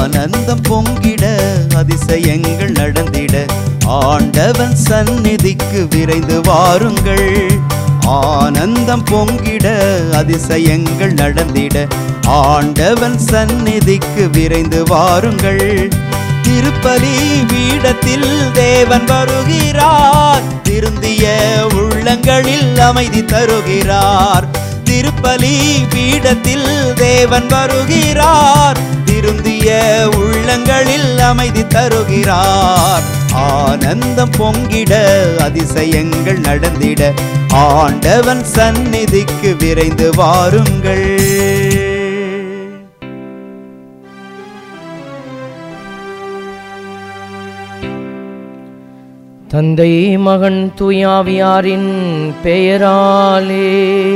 ஆனந்தம் பொங்கிட அதிசயங்கள் நடந்திட ஆண்டவன் சந்நிதிக்கு விரைந்து வாருங்கள் ஆனந்தம் பொங்கிட அதிசயங்கள் நடந்திட ஆண்டவன் சந்நிதிக்கு விரைந்து வாருங்கள் திருப்பலி பீடத்தில் தேவன் வருகிறார் திருந்திய உள்ளங்களில் அமைதி தருகிறார் திருப்பலி பீடத்தில் தேவன் வருகிறார் திருந்திய உள்ளங்களில் அமைதி தருகிறார் ஆனந்தம் பொங்கிட அதிசயங்கள் நடந்திட ஆண்டவன் சந்நிதிக்கு விரைந்து வாருங்கள் தந்தை மகன் தூயாவியாரின் பெயராலே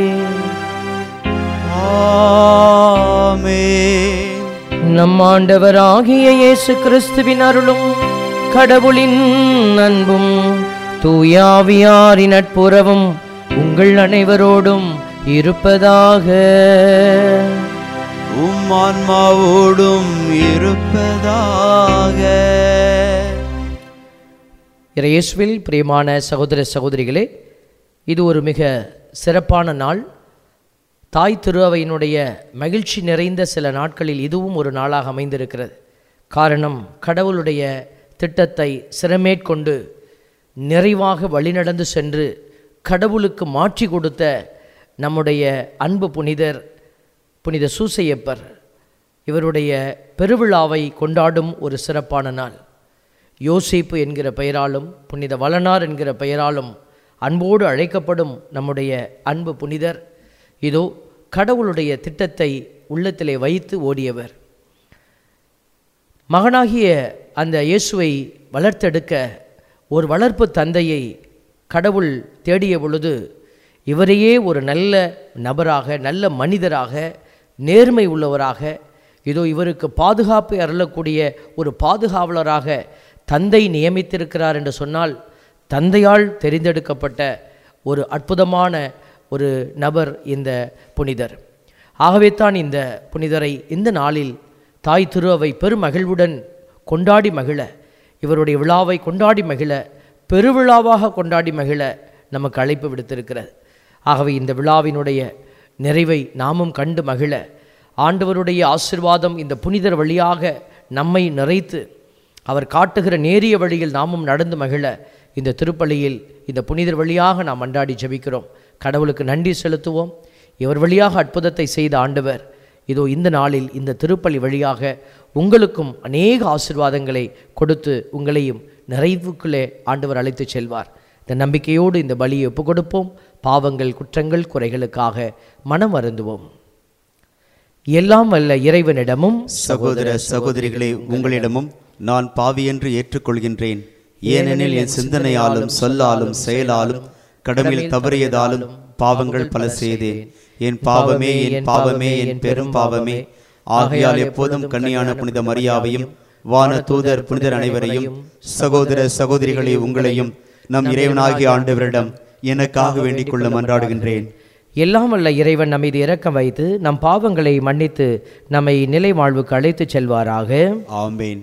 ஆமென் நம் ஆண்டவராகிய இயேசு கிறிஸ்துவின் அருளும் கடவுளின் அன்பும் தூயாவியாரின் நட்புறவும் உங்கள் அனைவரோடும் இருப்பதாக உம் ஆன்மாவோடும் இருப்பதாக இயேசுவில் பிரியமான சகோதர சகோதரிகளே இது ஒரு மிக சிறப்பான நாள் தாய் திருஅவையினுடைய மகிழ்ச்சி நிறைந்த சில நாட்களில் இதுவும் ஒரு நாளாக அமைந்திருக்கிறது காரணம் கடவுளுடைய திட்டத்தை சிரமேற்கொண்டு நிறைவாக வழிநடந்து சென்று கடவுளுக்கு மாற்றி கொடுத்த நம்முடைய அன்பு புனிதர் புனித சூசையப்பர் இவருடைய பெருவிழாவை கொண்டாடும் ஒரு சிறப்பான நாள் யோசேப்பு என்கிற பெயராலும் புனித வளனார் என்கிற பெயராலும் அன்போடு அழைக்கப்படும் நம்முடைய அன்பு புனிதர் இதோ கடவுளுடைய திட்டத்தை உள்ளத்திலே வைத்து ஓடியவர் மகனாகிய அந்த இயேசுவை வளர்த்தெடுக்க ஒரு வளர்ப்பு தந்தையை கடவுள் தேடிய பொழுது இவரையே ஒரு நல்ல நபராக நல்ல மனிதராக நேர்மை உள்ளவராக இதோ இவருக்கு பாதுகாப்பை அருளக்கூடிய ஒரு பாதுகாவலராக தந்தை நியமித்திருக்கிறார் என்று சொன்னால் தந்தையால் தெரிந்தெடுக்கப்பட்ட ஒரு அற்புதமான ஒரு நபர் இந்த புனிதர் ஆகவே தான் இந்த புனிதரை இந்த நாளில் தாய் திரு அவை பெருமகிழ்வுடன் கொண்டாடி மகிழ இவருடைய விழாவை கொண்டாடி மகிழ பெருவிழாவாக கொண்டாடி மகிழ நமக்கு அழைப்பு விடுத்திருக்கிறது ஆகவே இந்த விழாவினுடைய நிறைவை நாமும் கண்டு மகிழ ஆண்டவருடைய ஆசிர்வாதம் இந்த புனிதர் வழியாக நம்மை நிறைத்து அவர் காட்டுகிற நேரிய வழியில் நாமும் நடந்து மகிழ இந்த திருப்பலியில் இந்த புனிதர் வழியாக நாம் அண்டாடி ஜெபிக்கிறோம் கடவுளுக்கு நன்றி செலுத்துவோம் இவர் வழியாக அற்புதத்தை செய்த ஆண்டவர் இதோ இந்த நாளில் இந்த திருப்பலி வழியாக உங்களுக்கும் அநேக ஆசிர்வாதங்களை கொடுத்து உங்களையும் நிறைவுக்குள்ளே ஆண்டவர் அழைத்துச் செல்வார் இந்த நம்பிக்கையோடு இந்த பலியை ஒப்புக் கொடுப்போம் பாவங்கள் குற்றங்கள் குறைகளுக்காக மனம் வருந்துவோம் எல்லாம் வல்ல இறைவனிடமும் சகோதர சகோதரிகளே உங்களிடமும் நான் பாவி என்று ஏற்றுக்கொள்கின்றேன் ஏனெனில் என் சிந்தனையாலும் சொல்லாலும் செயலாலும் கடமையில் தவறியதாலும் பாவங்கள் பல செய்தேன் என் பாவமே என் பாவமே என் பெரும் பாவமே ஆகையால் எப்போதும் கன்னியான புனித மரியாவையும் வான தூதர் புனிதர் அனைவரையும் சகோதர சகோதரிகளே உங்களையும் நம் இறைவனாகிய ஆண்டவரிடம் எனக்காக வேண்டிக் கொள்ள மன்றாடுகின்றேன் எல்லாம் வல்ல இறைவன் நம்மை இரக்கம் வைத்து நம் பாவங்களை மன்னித்து நம்மை நிலை வாழ்வுக்கு அழைத்துச் செல்வாராக ஆமேன்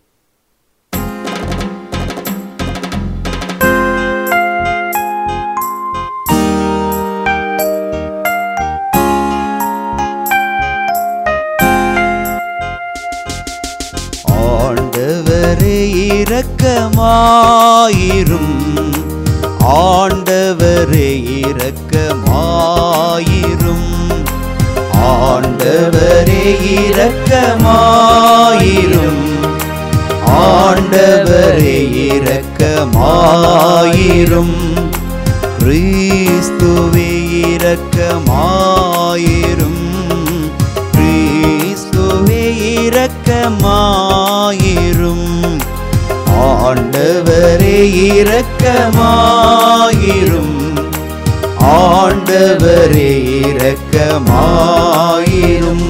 ஆண்டவரே இரக்கமாயிரும் ஆண்டவரே இரக்கமாயிரும் ஆண்டவரே இரக்கமாயிரும் ஆண்டவரே இரக்கமாயிரும் கிறிஸ்துவே இரக்கமாயிரும் கிறிஸ்துவே இரக்கமாயிரும் ஆண்டவரே இரக்கமாயிரும் ஆண்டவரே இரக்கமாயிரும்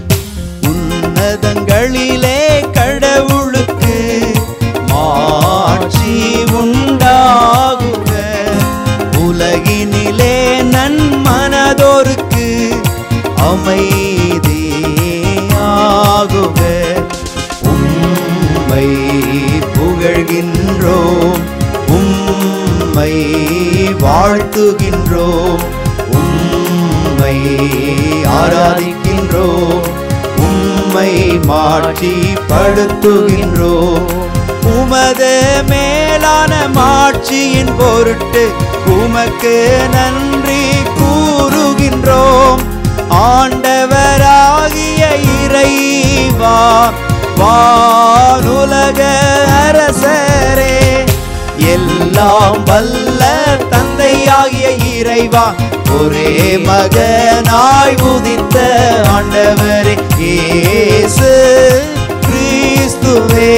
உன்னதங்களிலே கடவுளுக்கு மாட்சியுண்டாக நீதியாகுக உம்மை புகழ்கின்றோம் உம்மை வாழ்த்துகின்றோம் உம்மை ஆராதிக்கின்றோம் உம்மை மாற்றி படுத்துகின்றோம் உமது மேலான மாட்சியின் பொருட்டு உமக்கு நன்றி கூறுகின்றோம் ஆண்டவராகிய இறைவா வானுலக அரசரே எல்லாம் வல்ல தந்தையாகிய இறைவா ஒரே மகனாய் உதித்த ஆண்டவரே இயேசு கிறிஸ்துவே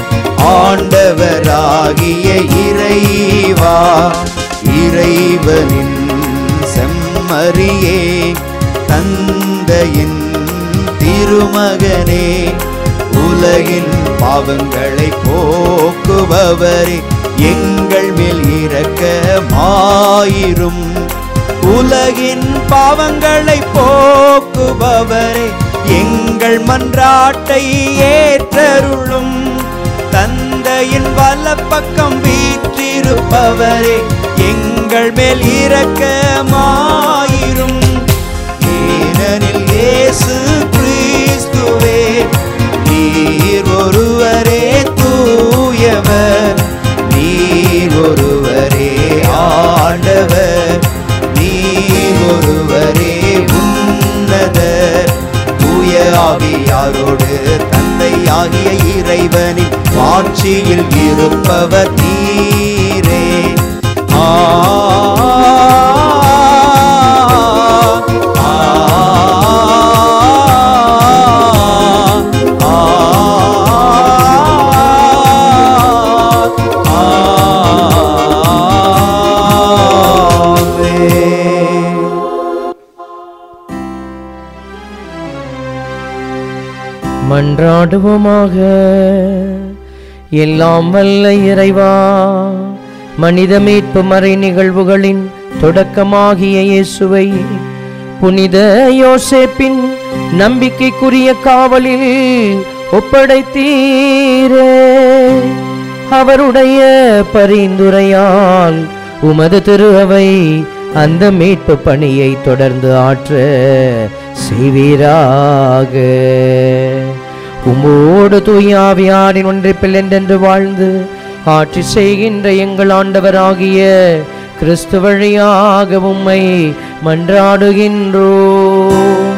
ஆண்டவராகிய இறைவா இறைவனின் செம்மறியே தந்தையின் திருமகனே உலகின் பாவங்களை போக்குபவரே எங்கள் மேல் இரக்கமாயிரும் உலகின் பாவங்களை போக்குபவரே எங்கள் மன்றாட்டை ஏற்றருளும் தந்தையின் வலப்பக்கம் வீற்றிருப்பவரே எங்கள் மேல் இரக்கமாயிரும் ஏனெனில் இயேசு கிறிஸ்துவே நீர் ஒருவரே தூயவர் நீர் ஒருவரே ஆண்டவர் நீர் ஒருவரே உன்னதர் தூய ஆவியாரோடு தந்தையாகிய இறைவனின் ஆட்சியில் இருப்பவர் நீரே ஆ மன்றாடுவோமாக எல்லாம் வல்ல இறைவா மனித மீட்பு மறை நிகழ்வுகளின் தொடக்கமாகிய இயேசுவை புனித யோசேப்பின் நம்பிக்கைக்குரிய காவலில் ஒப்படைத்தீரே அவருடைய பரிந்துரையால் உமது திரு அவை அந்த மீட்பு பணியை தொடர்ந்து ஆற்ற செய்வீராக உம்மோடு தூயாவியாரின் ஒன்றிப்பில் என்றென்று வாழ்ந்து ஆட்சி செய்கின்ற எங்கள் ஆண்டவராகிய கிறிஸ்து வழியாக உம்மை மன்றாடுகின்றோம்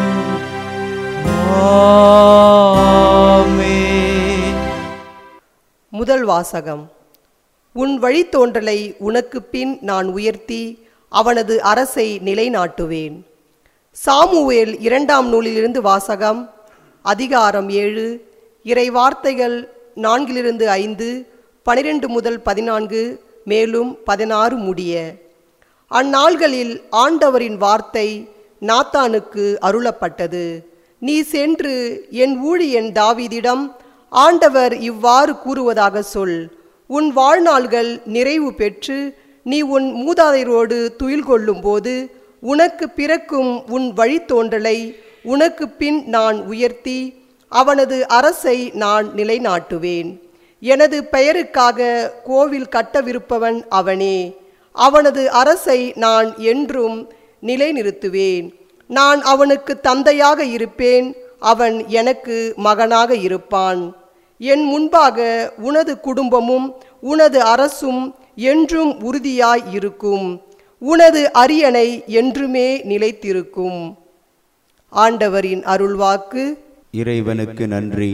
ஆமென். முதல் வாசகம் உன் வழித்தோன்றலை உனக்கு பின் நான் உயர்த்தி அவனது அரசை நிலைநாட்டுவேன் சாமுவேல் இரண்டாம் நூலிலிருந்து வாசகம் அதிகாரம் ஏழு இறை வார்த்தைகள் நான்கிலிருந்து ஐந்து பனிரெண்டு முதல் பதினான்கு மேலும் பதினாறு முடிய அந்நாள்களில் ஆண்டவரின் வார்த்தை நாத்தானுக்கு அருளப்பட்டது நீ சென்று என் ஊழியன் தாவீதிடம் ஆண்டவர் இவ்வாறு கூறுவதாக சொல் உன் வாழ்நாள்கள் நிறைவு பெற்று நீ உன் மூதாதையரோடு துயில் கொள்ளும்போது உனக்கு பிறக்கும் உன் வழித்தோன்றலை உனக்கு பின் நான் உயர்த்தி அவனது அரசை நான் நிலைநாட்டுவேன் எனது பெயருக்காக கோவில் கட்டவிருப்பவன் அவனே அவனது அரசை நான் என்றும் நிலைநிறுத்துவேன் நான் அவனுக்கு தந்தையாக இருப்பேன் அவன் எனக்கு மகனாக இருப்பான் என் முன்பாக உனது குடும்பமும் உனது அரசும் என்றும் உறுதியாய் இருக்கும் உனது அரியணை என்றுமே நிலைத்திருக்கும் ஆண்டவரின் அருள்வாக்கு இறைவனுக்கு நன்றி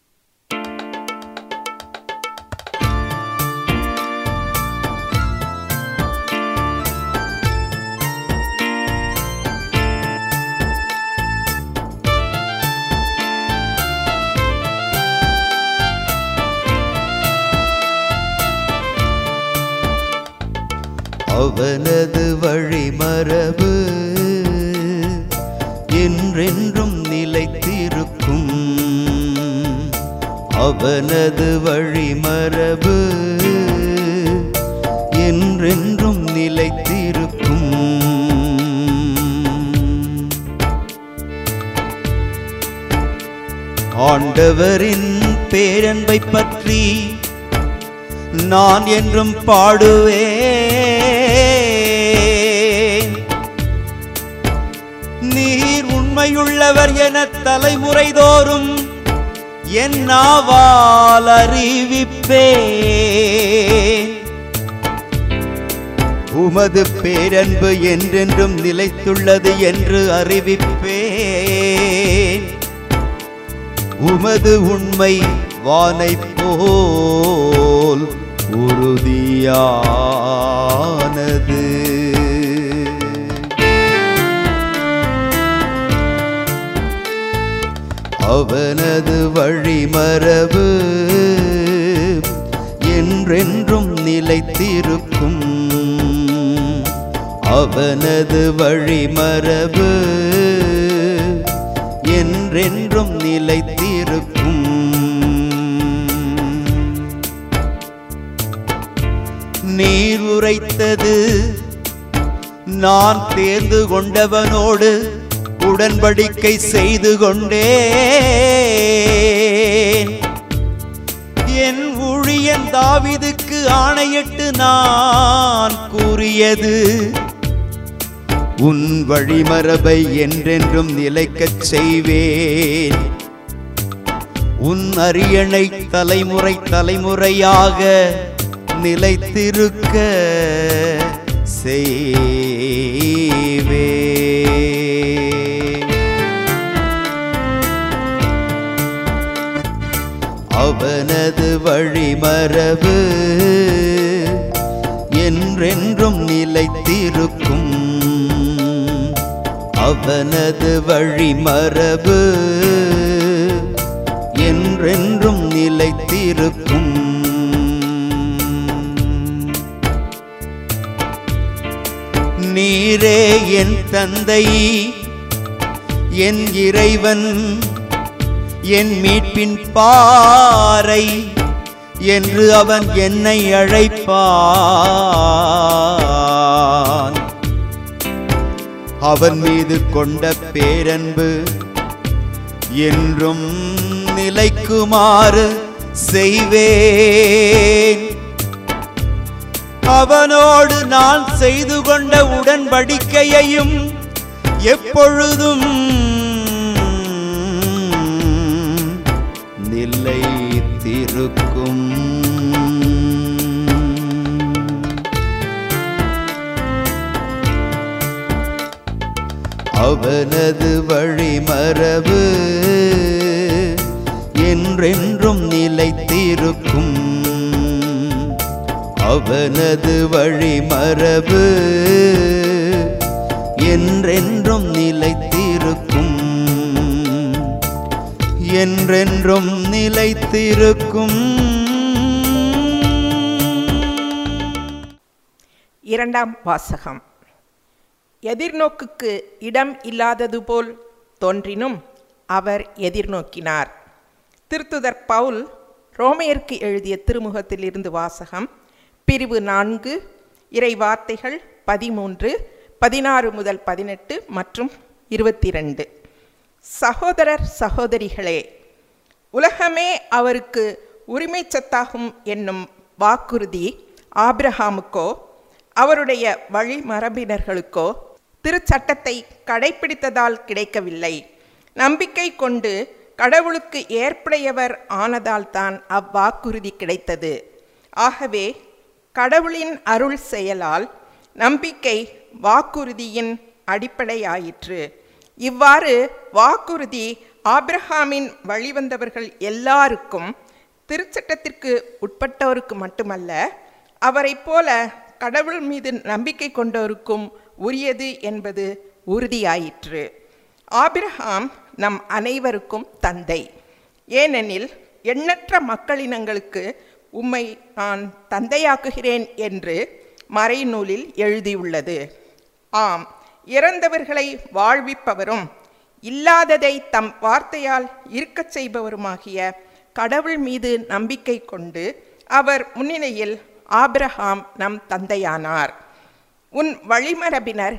அவனது வழிமரபு என்றென்றும் நிலைத்திருக்கும் அவனது வழிமரபு என்றென்றும் நிலைத்திருக்கும் ஆண்டவரின் பேரன்பை பற்றி நான் என்றும் பாடுவேன் நீர் உண்மையுள்ளவர் என தலைமுறை தோறும் என் நாவால் அறிவிப்பேன் உமது பேரன்பு என்றென்றும் நிலைத்துள்ளது என்று அறிவிப்பேன் உமது உண்மை வானை போல் உறுதியானது அவனது வழிமரபு என்றென்றும் நிலைத்திருக்கும் அவனது வழிமரபு என்றென்றும் நிலைத்திருக்கும் நீர் உரைத்தது நான் தேர்ந்து கொண்டவனோடு உடன்படிக்கை செய்து கொண்டேன் என் ஊழியன் தாவிதுக்கு ஆணையிட்டு நான் கூறியது உன் வழிமரபை என்றென்றும் நிலைக்கச் செய்வேன் உன் அரியணை தலைமுறை தலைமுறையாக நிலைத்திருக்க செய்வேன் அவனது வழிமரபு என்றென்றும் நிலைத்திருக்கும் அவனது வழிமரபு என்றென்றும் நிலைத்திருக்கும் நீரே என் தந்தை என் இறைவன் என் மீட்பின் பாறை என்று அவன் என்னை அழைப்பான் அவன் மீது கொண்ட பேரன்பு என்றும் நிலைக்குமாறு செய்வேன் அவனோடு நான் செய்து கொண்ட உடன்படிக்கையையும் எப்பொழுதும் நிலைத்திருக்கும் அவனது வழிமரபு என்றென்றும் நிலைத்திருக்கும் அவனது வழிமரபு என்றென்றும் நிலைத்திருக்கும் என்றென்றும் நிலைத்திருக்கும் இரண்டாம் வாசகம் எதிர்நோக்குக்கு இடம் இல்லாதது போல் தோன்றினும் அவர் எதிர்நோக்கினார் திருத்துதர் பவுல் ரோமையருக்கு எழுதிய திருமுகத்திலிருந்து வாசகம் பிரிவு நான்கு இறை வார்த்தைகள் பதிமூன்று பதினாறு முதல் பதினெட்டு மற்றும் இருபத்தி ரெண்டு சகோதரர் சகோதரிகளே உலகமே அவருக்கு உரிமை சத்தாகும் என்னும் வாக்குறுதி ஆபிரஹாமுக்கோ அவருடைய வழிமரபினர்களுக்கோ திருச்சட்டத்தை கடைப்பிடித்ததால் கிடைக்கவில்லை நம்பிக்கை கொண்டு கடவுளுக்கு ஏற்புடையவர் ஆனதால்தான் அவ்வாக்குறுதி கிடைத்தது ஆகவே கடவுளின் அருள் செயலால் நம்பிக்கை வாக்குறுதியின் அடிப்படையாயிற்று இவ்வாறு வாக்குறுதி ஆபிரஹாமின் வழிவந்தவர்கள் எல்லாருக்கும் திருச்சட்டத்திற்கு உட்பட்டோருக்கு மட்டுமல்ல அவரைப் போல கடவுள் மீது நம்பிக்கை கொண்டோருக்கும் உரியது என்பது உறுதியாயிற்று ஆபிரஹாம் நம் அனைவருக்கும் தந்தை ஏனெனில் எண்ணற்ற மக்களினங்களுக்கு உம்மை நான் தந்தையாக்குகிறேன் என்று மறைநூலில் எழுதியுள்ளது ஆம் இறந்தவர்களை வாழ்விப்பவரும் இல்லாததை தம் வார்த்தையால் இருக்கச் செய்பவருமாகிய கடவுள் மீது நம்பிக்கை கொண்டு அவர் முன்னிலையில் ஆபிரஹாம் நம் தந்தையானார் உன் வழிமரபினர்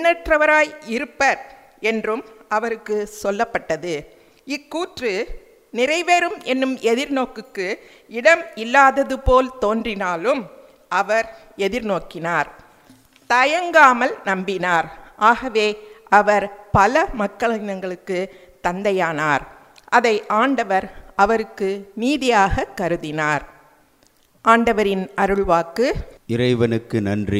எண்ணற்றவராய் இருப்பர் என்றும் அவருக்கு சொல்லப்பட்டது இக்கூற்று நிறைவேறும் என்னும் எதிர்நோக்குக்கு இடம் இல்லாதது போல் தோன்றினாலும் அவர் எதிர்நோக்கினார் தயங்காமல் நம்பினார் ஆகவே அவர் பல மக்களினங்களுக்கு தந்தையானார் அதை ஆண்டவர் அவருக்கு மீதியாக கருதினார் ஆண்டவரின் அருள்வாக்கு இறைவனுக்கு நன்றி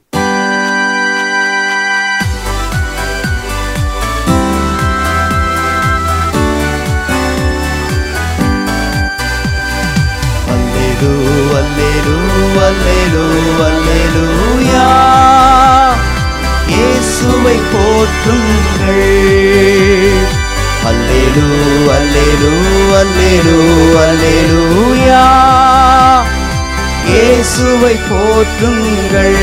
அல்லேலூ அல்லேலூ அல்லேலூ அல்லேலூயா இயேசுவை போற்றுங்கள் அல்லேலூ அல்லேலூ அல்லேலூ அல்லேலூயா இயேசுவை போற்றுங்கள்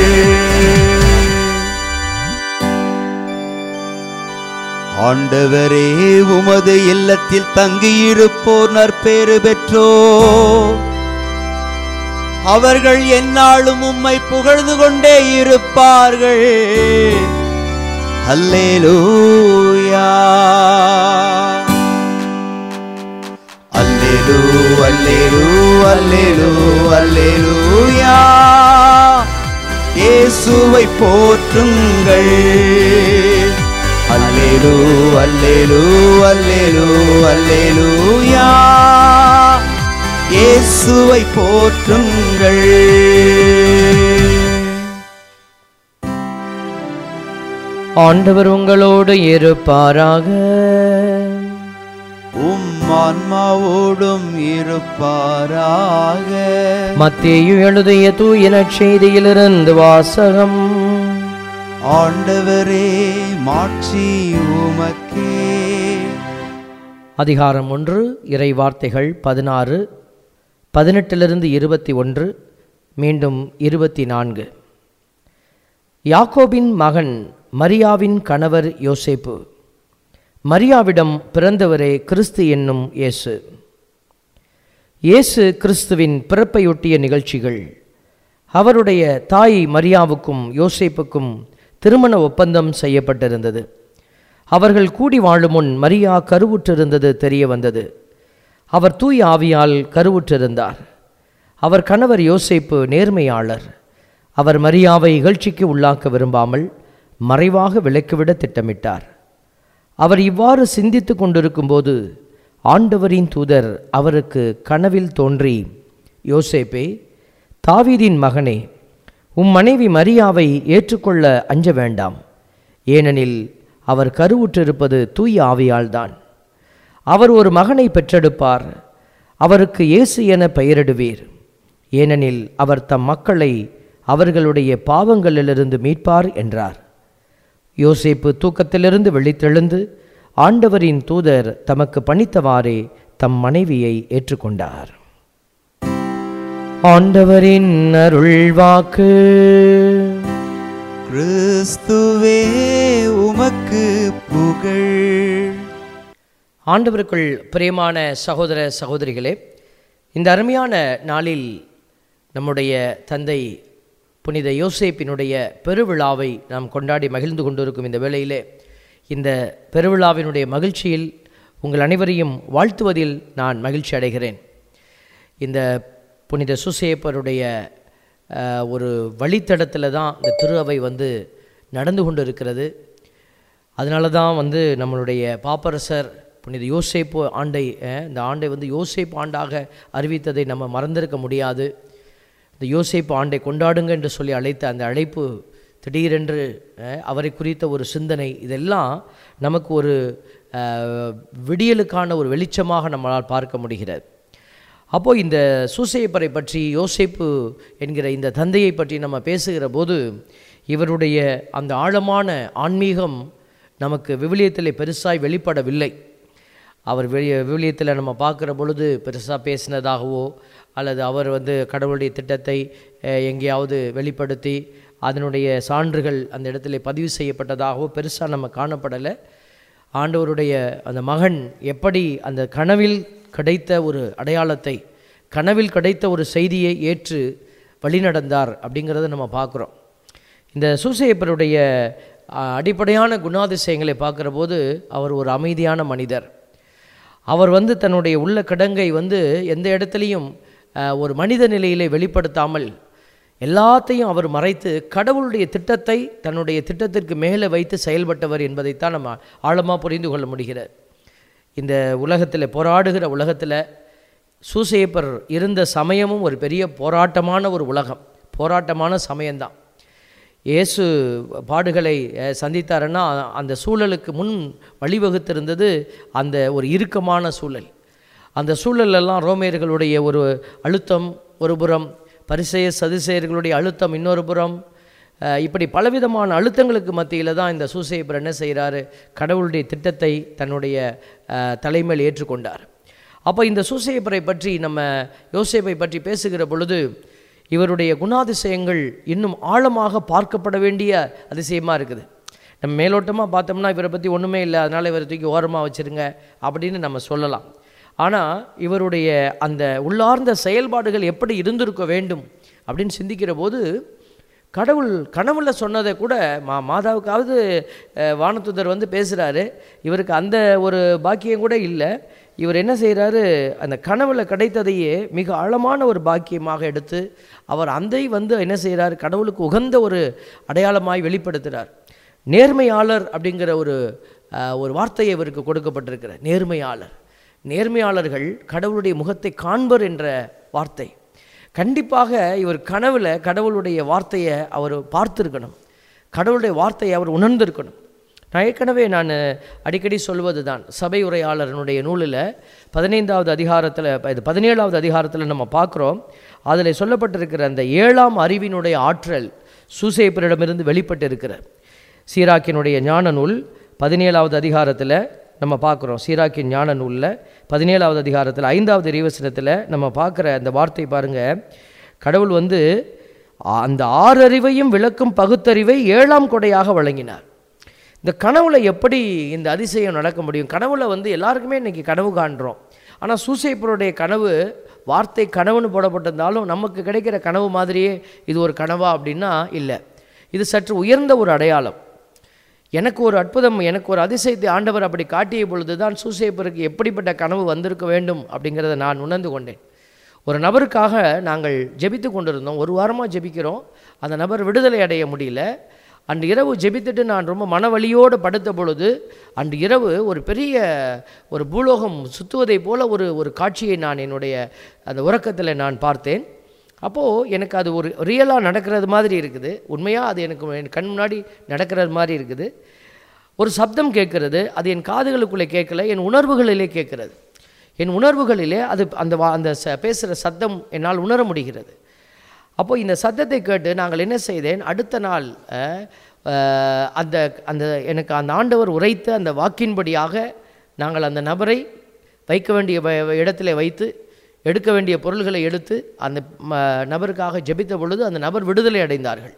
ஆண்டவரே உமது இல்லத்தில் தங்கியிருப்போர் நற்பேறு பெற்றோ அவர்கள் எந்நாளும் உம்மை புகழ்ந்து கொண்டே இருப்பார்கள் அல்லேலூயா அல்லேலூ அல்லேலூ அல்லேலூ அல்லேலூயா இயேசுவை போற்றுங்கள் அல்லேலூ அல்லேலூ அல்லேலூ அல்லேலூயா இயேசுவை போற்றுங்கள் ஆண்டவர் உங்களோடு இருப்பாராக உம் ஆன்மாவோடும் இருப்பாராக மத்தேயு எழுதிய தூய நற்செய்தியிலிருந்து வாசகம் ஆண்டவரே மாட்சி உமக்கே அதிகாரம் ஒன்று இறை வார்த்தைகள் பதினாறு பதினெட்டிலிருந்து இருபத்தி ஒன்று மீண்டும் இருபத்தி நான்கு யாக்கோபின் மகன் மரியாவின் கணவர் யோசேப்பு மரியாவிடம் பிறந்தவரே கிறிஸ்து என்னும் இயேசு இயேசு கிறிஸ்துவின் பிறப்பையொட்டிய நிகழ்ச்சிகள் அவருடைய தாய் மரியாவுக்கும் யோசேப்புக்கும் திருமண ஒப்பந்தம் செய்யப்பட்டிருந்தது அவர்கள் கூடி வாழும் முன் மரியா கருவுற்றிருந்தது தெரிய வந்தது அவர் தூய் ஆவியால் கருவுற்றிருந்தார் அவர் கணவர் யோசேப்பு நேர்மையாளர் அவர் மரியாவை இகழ்ச்சிக்கு உள்ளாக்க விரும்பாமல் மறைவாக விலக்கிவிட திட்டமிட்டார் அவர் இவ்வாறு சிந்தித்து கொண்டிருக்கும்போது ஆண்டவரின் தூதர் அவருக்கு கனவில் தோன்றி யோசேப்பே தாவீதின் மகனே உம் மனைவி மரியாவை ஏற்றுக்கொள்ள அஞ்ச வேண்டாம் ஏனெனில் அவர் கருவுற்றிருப்பது தூய ஆவியால்தான் அவர் ஒரு மகனை பெற்றெடுப்பார் அவருக்கு இயேசு என பெயரிடுவீர் ஏனெனில் அவர் தம் மக்களை அவர்களுடைய பாவங்களிலிருந்து மீட்பார் என்றார் யோசேப்பு தூக்கத்திலிருந்து விழித்தெழுந்து ஆண்டவரின் தூதர் தமக்கு பணித்தவாறே தம் மனைவியை ஏற்றுக்கொண்டார் ஆண்டவரின் அருள்வாக்கு கிறிஸ்துவே உமக்கு புகழ் ஆண்டவருக்குள் பிரியமான சகோதர சகோதரிகளே இந்த அருமையான நாளில் நம்முடைய தந்தை புனித யோசேப்பினுடைய பெருவிழாவை நாம் கொண்டாடி மகிழ்ந்து கொண்டிருக்கும் இந்த வேளையிலே இந்த பெருவிழாவினுடைய மகிழ்ச்சியில் உங்கள் அனைவரையும் வாழ்த்துவதில் நான் மகிழ்ச்சி அடைகிறேன் இந்த புனித சுசேப்பருடைய அஹ், ஒரு வழித்தடத்தில் தான் இந்த திரு அவை வந்து நடந்து கொண்டு இருக்கிறது அதனால தான் வந்து நம்மளுடைய பாப்பரசர் புனித யோசேப்பு ஆண்டை அஹ், இந்த ஆண்டை வந்து யோசேப்பு ஆண்டாக அறிவித்ததை நம்ம மறந்திருக்க முடியாது இந்த யோசேப்பு ஆண்டை கொண்டாடுங்க என்று சொல்லி அழைத்த அந்த அழைப்பு திடீரென்று அஹ், அவரை குறித்த ஒரு சிந்தனை இதெல்லாம் நமக்கு ஒரு அஹ், விடியலுக்கான ஒரு வெளிச்சமாக நம்மளால் பார்க்க முடிகிறது அப்போது இந்த சூசையப்பரை பற்றி யோசேப்பு என்கிற இந்த தந்தையை பற்றி நம்ம பேசுகிற போது இவருடைய அந்த ஆழமான ஆன்மீகம் நமக்கு விவிலியத்தில் பெருசாய் வெளிப்படவில்லை அவர் வெளி விவிலியத்தில் நம்ம பார்க்குற பொழுது பெருசாக பேசினதாகவோ அல்லது அவர் வந்து கடவுளுடைய திட்டத்தை அஹ், எங்கேயாவது வெளிப்படுத்தி அதனுடைய சான்றுகள் அந்த இடத்துல பதிவு செய்யப்பட்டதாகவோ பெருசாக நம்ம காணப்படலை ஆண்டவருடைய அந்த மகன் எப்படி அந்த கனவில் கிடைத்த ஒரு அடையாளத்தை கனவில் கிடைத்த ஒரு செய்தியை ஏற்று வழிநடந்தார் அப்படிங்கிறத நம்ம பார்க்குறோம் இந்த சூசையப்பருடைய அ, அடிப்படையான குணாதிசயங்களை பார்க்குற போது அவர் ஒரு அமைதியான மனிதர் அவர் வந்து தன்னுடைய உள்ள கிடங்கை வந்து எந்த இடத்துலையும் அஹ், ஒரு மனித நிலையிலே வெளிப்படுத்தாமல் எல்லாத்தையும் அவர் மறைத்து கடவுளுடைய திட்டத்தை தன்னுடைய திட்டத்திற்கு மேலே வைத்து செயல்பட்டவர் என்பதைத்தான் நம்ம ஆழமாக புரிந்து கொள்ள முடிகிறது இந்த உலகத்தில் போராடுகிற உலகத்தில் சூசேப்பர் இருந்த சமயமும் ஒரு பெரிய போராட்டமான ஒரு உலகம் போராட்டமான சமயம்தான் இயேசு பாடுகளை அஹ், சந்தித்தாருன்னா அந்த சூழலுக்கு முன் வழிவகுத்திருந்தது அந்த ஒரு இறுக்கமான சூழல் அந்த சூழலெல்லாம் ரோமியர்களுடைய ஒரு அழுத்தம் ஒரு புறம் பரிசெய சதுசேயர்களுடைய அழுத்தம் இன்னொரு புறம் அஹ், இப்படி பலவிதமான அழுத்தங்களுக்கு மத்தியில் தான் இந்த சூசேப்பர் என்ன செய்கிறாரு கடவுளுடைய திட்டத்தை தன்னுடைய அஹ், தலைமையில் ஏற்றுக்கொண்டார் அப்போ இந்த சூசேப்பரை பற்றி நம்ம யோசேப்பை பற்றி பேசுகிற பொழுது இவருடைய குணாதிசயங்கள் இன்னும் ஆழமாக பார்க்கப்பட வேண்டிய அதிசயமாக இருக்குது நம்ம மேலோட்டமாக பார்த்தோம்னா இவரை பற்றி ஒன்றுமே இல்லை அதனால் இவரை தூக்கி ஓரமாக வச்சுருங்க அப்படின்னு நம்ம சொல்லலாம் ஆனால் இவருடைய அந்த உள்ளார்ந்த செயல்பாடுகள் எப்படி இருந்திருக்க வேண்டும் அப்படின்னு சிந்திக்கிற போது கடவுள் கனவுல சொன்னதை கூட மா மாதாவுக்காவது அஹ், வானதூதர் வந்து பேசுகிறாரு இவருக்கு அந்த ஒரு பாக்கியம் கூட இல்லை இவர் என்ன செய்கிறாரு அந்த கனவுல கிடைத்ததையே மிக ஆழமான ஒரு பாக்கியமாக எடுத்து அவர் அதை வந்து என்ன செய்கிறார் கடவுளுக்கு உகந்த ஒரு அடையாளமாய் வெளிப்படுத்துகிறார் நேர்மையாளர் அப்படிங்கிற ஒரு அஹ், ஒரு வார்த்தை இவருக்கு கொடுக்கப்பட்டிருக்கிறார் நேர்மையாளர் நேர்மையாளர்கள் கடவுளுடைய முகத்தை காண்பர் என்ற வார்த்தை கண்டிப்பாக இவர் கனவுல கடவுளுடைய வார்த்தையை அவர் பார்த்துருக்கணும் கடவுளுடைய வார்த்தையை அவர் உணர்ந்திருக்கணும் நான் ஏற்கனவே நான் அடிக்கடி சொல்வது தான் சபை உரையாளரனுடைய நூலில் பதினைந்தாவது அதிகாரத்தில் இது பதினேழாவது அதிகாரத்தில் நம்ம பார்க்குறோம் அதில் சொல்லப்பட்டிருக்கிற அந்த ஏழாம் அறிவினுடைய ஆற்றல் சூசேப்பரிடமிருந்து வெளிப்பட்டு இருக்கிறார் சீராக்கினுடைய ஞான நூல் பதினேழாவது அதிகாரத்தில் நம்ம பார்க்குறோம் சீராக்கின் ஞான நூலில் பதினேழாவது அதிகாரத்தில் ஐந்தாவது இறைவசனத்தில் நம்ம பார்க்குற அந்த வார்த்தை பாருங்கள் கடவுள் வந்து ஆ- அந்த ஆறறிவையும் விளக்கும் பகுத்தறிவை ஏழாம் கொடையாக வழங்கினார் இந்த கனவுல எப்படி இந்த அதிசயம் நடக்க முடியும் கனவுல வந்து எல்லாருக்குமே இன்னைக்கு கனவு காண்றோம் ஆனால் சூசைப்பருடைய கனவு வார்த்தை கனவுன்னு போடப்பட்டிருந்தாலும் நமக்கு கிடைக்கிற கனவு மாதிரியே இது ஒரு கனவா அப்படின்னா இல்லை இது சற்று உயர்ந்த ஒரு அடையாளம் எனக்கு ஒரு அற்புதம் எனக்கு ஒரு அதிசயத்தை ஆண்டவர் அப்படி காட்டிய பொழுது தான் சூசேப்பருக்கு எப்படிப்பட்ட கனவு வந்திருக்க வேண்டும் அப்படிங்கிறத நான் உணர்ந்து கொண்டேன் ஒரு நபருக்காக நாங்கள் ஜெபித்து கொண்டிருந்தோம் ஒரு வாரமாக ஜெபிக்கிறோம் அந்த நபர் விடுதலை அடைய முடியல அன்று இரவு ஜெபித்துட்டு நான் ரொம்ப மனவலியோடு படுத்த பொழுது அன்று இரவு ஒரு பெரிய ஒரு பூலோகம் சுற்றுவதைப் போல ஒரு ஒரு காட்சியை நான் என்னுடைய அந்த உறக்கத்தில் நான் பார்த்தேன் அப்போது எனக்கு அது ஒரு ரியலாக நடக்கிறது மாதிரி இருக்குது உண்மையாக அது எனக்கு என் கண் முன்னாடி நடக்கிறது மாதிரி இருக்குது ஒரு சப்தம் கேட்கிறது அது என் காதுகளுக்குள்ளே கேட்கல என் உணர்வுகளிலே கேட்கிறது என் உணர்வுகளிலே அது அந்த வா- அந்த ச பேசுகிற சத்தம் என்னால் உணர முடிகிறது அப்போ இந்த சத்தத்தை கேட்டு நாங்கள் என்ன செய்தேன் அடுத்த நாள் அஹ், அஹ், அந்த அந்த எனக்கு அந்த ஆண்டவர் உரைத்த அந்த வாக்கின்படியாக நாங்கள் அந்த நபரை வைக்க வேண்டிய வ- இடத்திலே வைத்து எடுக்க வேண்டிய பொருள்களை எடுத்து அந்த ம- நபருக்காக ஜெபித்த பொழுது அந்த நபர் விடுதலை அடைந்தார்கள்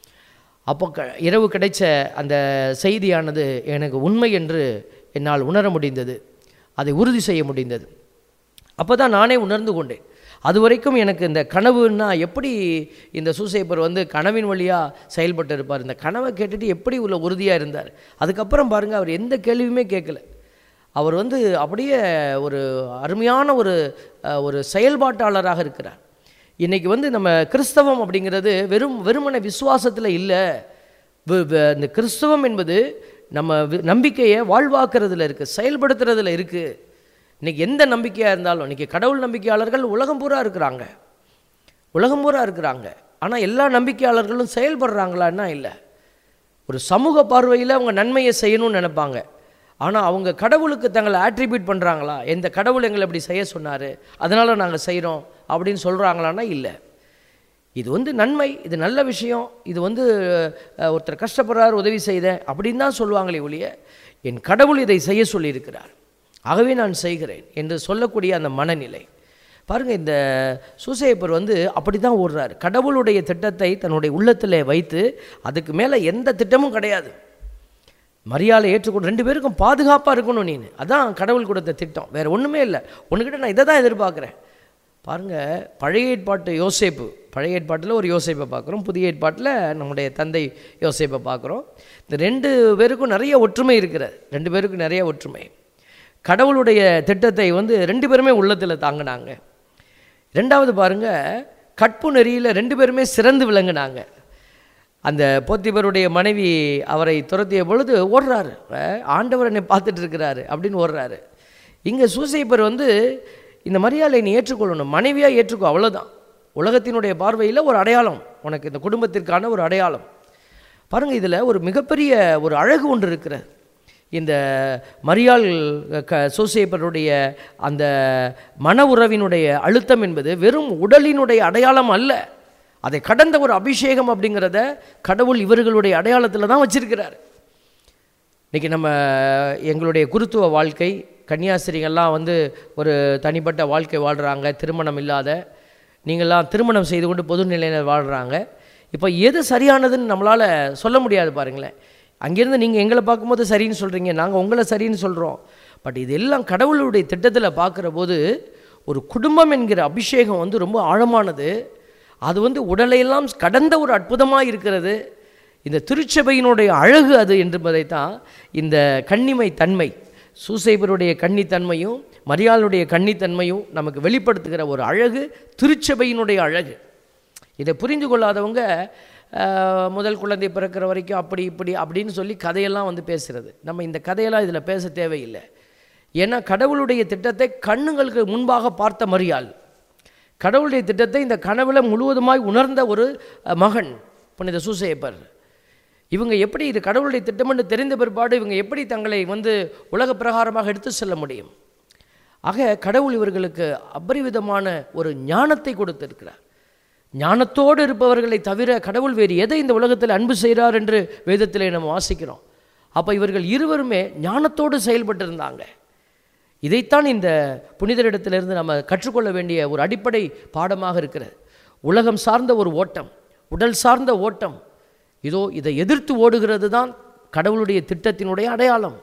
அப்போ க இரவு கிடைச்ச அந்த செய்தியானது எனக்கு உண்மை என்று என்னால் உணர முடிந்தது அதை உறுதி செய்ய முடிந்தது அப்போ தான் நானே உணர்ந்து கொண்டேன் அது வரைக்கும் எனக்கு இந்த கனவுன்னா எப்படி இந்த சூசைப்பர் வந்து கனவின் வழியாக செயல்பட்டு இருப்பார் இந்த கனவை கேட்டுட்டு எப்படி உள்ள உறுதியாக இருந்தார் அதுக்கப்புறம் பாருங்கள் அவர் எந்த கேள்வியுமே கேட்கல அவர் வந்து அப்படியே ஒரு அருமையான ஒரு அஹ், ஒரு செயல்பாட்டாளராக இருக்கிறார் இன்னைக்கு வந்து நம்ம கிறிஸ்தவம் அப்படிங்கிறது வெறும் வெறுமன விசுவாசத்தில் இல்லை வி- வி- இந்த கிறிஸ்தவம் என்பது நம்ம வி- நம்பிக்கையை வாழ்வாக்குறதுல இருக்குது செயல்படுத்துறதுல இருக்குது இன்னைக்கு எந்த நம்பிக்கையாக இருந்தாலும் இன்னைக்கு கடவுள் நம்பிக்கையாளர்கள் உலகம் பூரா இருக்கிறாங்க உலகம் பூரா இருக்கிறாங்க ஆனால் எல்லா நம்பிக்கையாளர்களும் செயல்படுறாங்களான்னா இல்லை ஒரு சமூக பார்வையில் அவங்க நன்மையை செய்யணும்னு நினைப்பாங்க ஆனால் அவங்க கடவுளுக்கு தங்களை ஆட்ரிபியூட் பண்ணுறாங்களா எந்த கடவுள் எங்களை இப்படி செய்ய சொன்னார் அதனால் நாங்கள் செய்கிறோம் அப்படின்னு சொல்கிறாங்களான்னா இல்லை இது வந்து நன்மை இது நல்ல விஷயம் இது வந்து அஹ், ஒருத்தர் கஷ்டப்படுறார் உதவி செய்தேன் அப்படின்னு தான் சொல்லுவாங்களே ஒழிய என் கடவுள் இதை செய்ய சொல்லியிருக்கிறார் ஆகவே நான் செய்கிறேன் என்று சொல்லக்கூடிய அந்த மனநிலை பாருங்க இந்த சூசையப்பர் வந்து அப்படி தான் ஓடுறார் கடவுளுடைய திட்டத்தை தன்னுடைய உள்ளத்தில் வைத்து அதுக்கு மேலே எந்த திட்டமும் கிடையாது மரியாதை ஏற்றுக்கொண்டு ரெண்டு பேருக்கும் பாதுகாப்பாக இருக்கணும் நீ அதான் கடவுள் கொடுத்த திட்டம் வேறு ஒன்றுமே இல்லை உன்கிட்ட நான் இதை தான் எதிர்பார்க்குறேன் பாருங்கள் பழைய ஏற்பாட்டு யோசேப்பு பழைய ஏற்பாட்டில் ஒரு யோசேப்பை பார்க்குறோம் புதிய ஏற்பாட்டில் நம்முடைய தந்தை யோசேப்பை பார்க்குறோம் இந்த ரெண்டு பேருக்கும் நிறைய ஒற்றுமை இருக்கிறது ரெண்டு பேருக்கும் நிறைய ஒற்றுமை கடவுளுடைய திட்டத்தை வந்து ரெண்டு பேருமே உள்ளத்தில் தாங்கினாங்க ரெண்டாவது பாருங்க கற்பு நெறியில் ரெண்டு பேருமே சிறந்து விளங்குனாங்க அந்த போத்திபருடைய மனைவி அவரை துரத்திய பொழுது ஓடுறாரு அஹ், ஆண்டவர் என்னை பார்த்துட்டு இருக்கிறாரு அப்படின்னு ஓடுறாரு இங்கே சூசைப்பர் வந்து இந்த மரியாதை நீ ஏற்றுக்கொள்ளணும் மனைவியாக ஏற்றுக்கோ அவ்வளோதான் உலகத்தினுடைய பார்வையில் ஒரு அடையாளம் உனக்கு இந்த குடும்பத்திற்கான ஒரு அடையாளம் பாருங்கள் இதில் ஒரு மிகப்பெரிய ஒரு அழகு ஒன்று இருக்கிறது இந்த மரியாள் க சூசைப்பருடைய அந்த மன உறவினுடைய அழுத்தம் என்பது வெறும் உடலினுடைய அடையாளம் அல்ல அதை கடந்த ஒரு அபிஷேகம் அப்படிங்கிறத கடவுள் இவர்களுடைய அடையாளத்தில் தான் வச்சிருக்கிறார் இன்றைக்கி நம்ம எங்களுடைய குருத்துவ வாழ்க்கை கன்னியாஸ்திரிகள்லாம் வந்து ஒரு தனிப்பட்ட வாழ்க்கை வாழ்கிறாங்க திருமணம் இல்லாத நீங்கள்லாம் திருமணம் செய்து கொண்டு பொது நிலையினர் வாழ்கிறாங்க இப்போ எது சரியானதுன்னு நம்மளால் சொல்ல முடியாது பாருங்களேன் அங்கேருந்து நீங்கள் எங்களை பார்க்கும்போது சரின்னு சொல்கிறீங்க நாங்கள் உங்களை சரின்னு சொல்கிறோம் பட் இது எல்லாம் கடவுளுடைய திட்டத்தில் பார்க்குற போது ஒரு குடும்பம் என்கிற அபிஷேகம் வந்து ரொம்ப ஆழமானது அது வந்து உடலையெல்லாம் கடந்த ஒரு அற்புதமாக இருக்கிறது இந்த திருச்சபையினுடைய அழகு அது என்பதைத்தான் இந்த கன்னிமை தன்மை சூசைபருடைய கன்னித்தன்மையும் மரியாளுடைய கன்னித்தன்மையும் நமக்கு வெளிப்படுத்துகிற ஒரு அழகு திருச்சபையினுடைய அழகு இதை புரிந்து கொள்ளாதவங்க ஆஹ், முதல் குழந்தை பிறக்கிற வரைக்கும் அப்படி இப்படி அப்படின்னு சொல்லி கதையெல்லாம் வந்து பேசுகிறது நம்ம இந்த கதையெல்லாம் இதில் பேச தேவையில்லை ஏன்னா கடவுளுடைய திட்டத்தை கண்ணுங்களுக்கு முன்பாக பார்த்த மரியாள் கடவுளுடைய திட்டத்தை இந்த கனவுல முழுவதுமாய் உணர்ந்த ஒரு அஹ், மகன் புனித சூசையப்பர் இவங்க எப்படி இது கடவுளுடைய திட்டம் என்று தெரிந்த பிற்பாடு இவங்க எப்படி தங்களை வந்து உலக பிரகாரமாக எடுத்து செல்ல முடியும் ஆக கடவுள் இவர்களுக்கு அபரிவிதமான ஒரு ஞானத்தை கொடுத்திருக்கிறார் ஞானத்தோடு இருப்பவர்களை தவிர கடவுள் வேறு எதை இந்த உலகத்தில் அன்பு செய்கிறார் என்று வேதத்திலே நம்ம வாசிக்கிறோம் அப்போ இவர்கள் இருவருமே ஞானத்தோடு செயல்பட்டிருந்தாங்க இதைத்தான் இந்த புனிதரிடத்திலிருந்து நம்ம கற்றுக்கொள்ள வேண்டிய ஒரு அடிப்படை பாடமாக இருக்கிறது உலகம் சார்ந்த ஒரு ஓட்டம் உடல் சார்ந்த ஓட்டம் இதோ இதை எதிர்த்து ஓடுகிறது தான் கடவுளுடைய திட்டத்தினுடைய அடையாளம்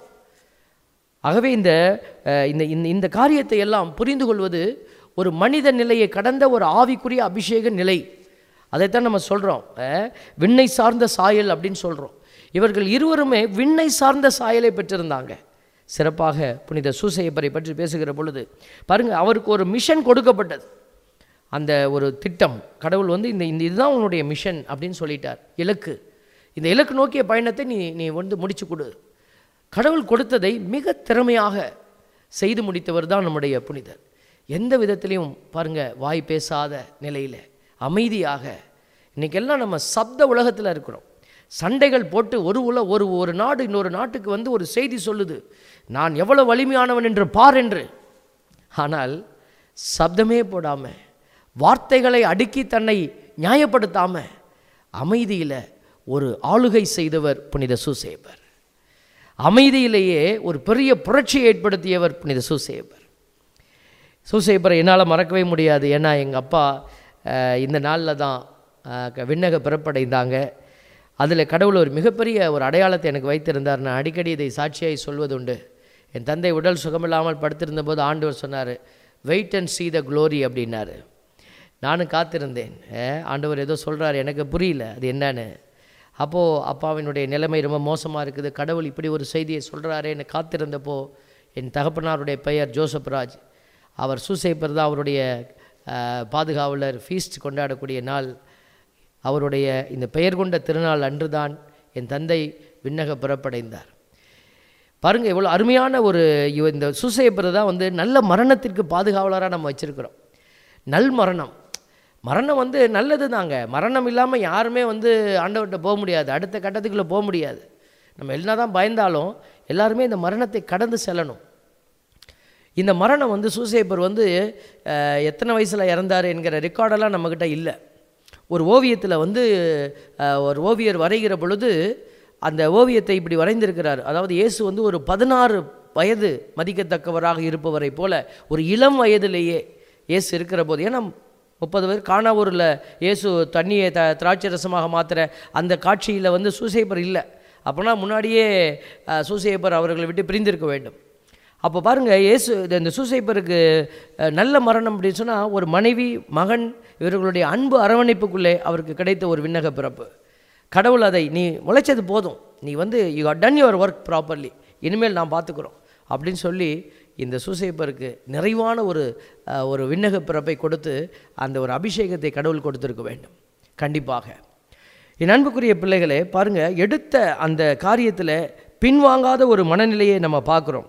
ஆகவே இந்த அஹ், இந்த இந்த இந்த காரியத்தை எல்லாம் புரிந்து கொள்வது ஒரு மனித நிலையை கடந்த ஒரு ஆவிக்குரிய அபிஷேக நிலை அதைத்தான் நம்ம சொல்கிறோம் விண்ணை சார்ந்த சாயல் அப்படின்னு சொல்கிறோம் இவர்கள் இருவருமே விண்ணை சார்ந்த சாயலை பெற்றிருந்தாங்க சிறப்பாக புனித சூசையப்பரை பற்றி பேசுகிற பொழுது பாருங்கள் அவருக்கு ஒரு மிஷன் கொடுக்கப்பட்டது அந்த ஒரு திட்டம் கடவுள் வந்து இந்த இந்த இதுதான் உன்னுடைய மிஷன் அப்படின்னு சொல்லிட்டார் இலக்கு இந்த இலக்கு நோக்கிய பயணத்தை நீ நீ வந்து முடிச்சு கொடு கடவுள் கொடுத்ததை மிக திறமையாக செய்து முடித்தவர் தான் நம்முடைய புனிதர் எந்த விதத்திலையும் பாருங்க வாய் பேசாத நிலையில் அமைதியாக இன்னைக்கெல்லாம் நம்ம சப்த உலகத்தில் இருக்கிறோம் சண்டைகள் போட்டு ஒரு உல ஒரு ஒரு நாடு இன்னொரு நாட்டுக்கு வந்து ஒரு செய்தி சொல்லுது நான் எவ்வளவு வலிமையானவன் என்று பார் என்று ஆனால் சப்தமே போடாமல் வார்த்தைகளை அடுக்கி தன்னை நியாயப்படுத்தாமல் அமைதியில் ஒரு ஆளுகை செய்தவர் புனித சூசேபர் அமைதியிலேயே ஒரு பெரிய புரட்சியை ஏற்படுத்தியவர் புனித சூசேபர் சூசேபரை என்னால் மறக்கவே முடியாது ஏன்னா எங்கள் அப்பா அஹ், இந்த நாளில் தான் அஹ், க- விண்ணக பிறப்படைந்தாங்க அதில் கடவுள் ஒரு மிகப்பெரிய ஒரு அடையாளத்தை எனக்கு வைத்திருந்தார் நான் அடிக்கடி இதை சாட்சியாய் சொல்வதுண்டு என் தந்தை உடல் சுகமில்லாமல் படுத்திருந்த போது ஆண்டவர் சொன்னார் wait and see the glory அப்படின்னாரு நானும் காத்திருந்தேன் அஹ், ஆண்டவர் ஏதோ சொல்கிறார் எனக்கு புரியல அது என்னன்னு அப்போது அப்பாவினுடைய நிலைமை ரொம்ப மோசமாக இருக்குது கடவுள் இப்படி ஒரு செய்தியை சொல்கிறாரேன்னு காத்திருந்தப்போ என் தகப்பனாருடைய பெயர் ஜோசப் ராஜ் அவர் சூசைப்பர் தான் அவருடைய அஹ், பாதுகாவலர் ஃபீஸ்ட் கொண்டாடக்கூடிய நாள் அவருடைய இந்த பெயர் கொண்ட திருநாள் அன்றுதான் என் தந்தை விண்ணக பிறப்படைந்தார் பாருங்க எவ்வளோ அருமையான ஒரு இவ- இந்த சூசையப்பர் தான் வந்து நல்ல மரணத்திற்கு பாதுகாவலராக நம்ம வச்சிருக்கிறோம் நல் மரணம் மரணம் வந்து நல்லது தாங்க மரணம் இல்லாமல் யாருமே வந்து ஆண்டவர்கிட்ட போக முடியாது அடுத்த கட்டத்துக்குள்ளே போக முடியாது நம்ம என்ன தான் பயந்தாலும் எல்லாருமே இந்த மரணத்தை கடந்து செல்லணும் இந்த மரணம் வந்து சூசைப்பர் வந்து அஹ், எத்தனை வயசில் இறந்தார் என்கிற ரெக்கார்டெல்லாம் நம்மக்கிட்ட இல்லை ஒரு ஓவியத்தில் வந்து அஹ், ஒரு ஓவியர் வரைகிற பொழுது அந்த ஓவியத்தை இப்படி வரைந்திருக்கிறார் அதாவது இயேசு வந்து ஒரு பதினாறு வயது மதிக்கத்தக்கவராக இருப்பவரை போல ஒரு இளம் வயதிலேயே இயேசு இருக்கிற போது ஏன்னா முப்பது பேர் காணாவூரில் இயேசு தண்ணியை த திராட்சை ரசமாக மாத்துற அந்த காட்சியில் வந்து சூசைப்பர் இல்லை அப்போனா முன்னாடியே அஹ், சூசையப்பர் அவர்களை விட்டு பிரிந்திருக்க வேண்டும் அப்போ பாருங்கள் இயேசு இந்த- இந்த சூசைப்பருக்கு அஹ், நல்ல மரணம் அப்படின்னு சொன்னால் ஒரு மனைவி மகன் இவர்களுடைய அன்பு அரவணைப்புக்குள்ளே அவருக்கு கிடைத்த ஒரு விண்ணக பிறப்பு கடவுள் அதை நீ உழைச்சது போதும் நீ வந்து you done your work properly இனிமேல் நான் பார்த்துக்குறோம் அப்படின்னு சொல்லி இந்த சூசைப்பருக்கு நிறைவான ஒரு அஹ், ஒரு விண்ணக பிறப்பை கொடுத்து அந்த ஒரு அபிஷேகத்தை கடவுள் கொடுத்திருக்க வேண்டும் கண்டிப்பாக என் அன்புக்குரிய பிள்ளைகளே பாருங்க எடுத்த அந்த காரியத்தில் பின்வாங்காத ஒரு மனநிலையை நம்ம பார்க்குறோம்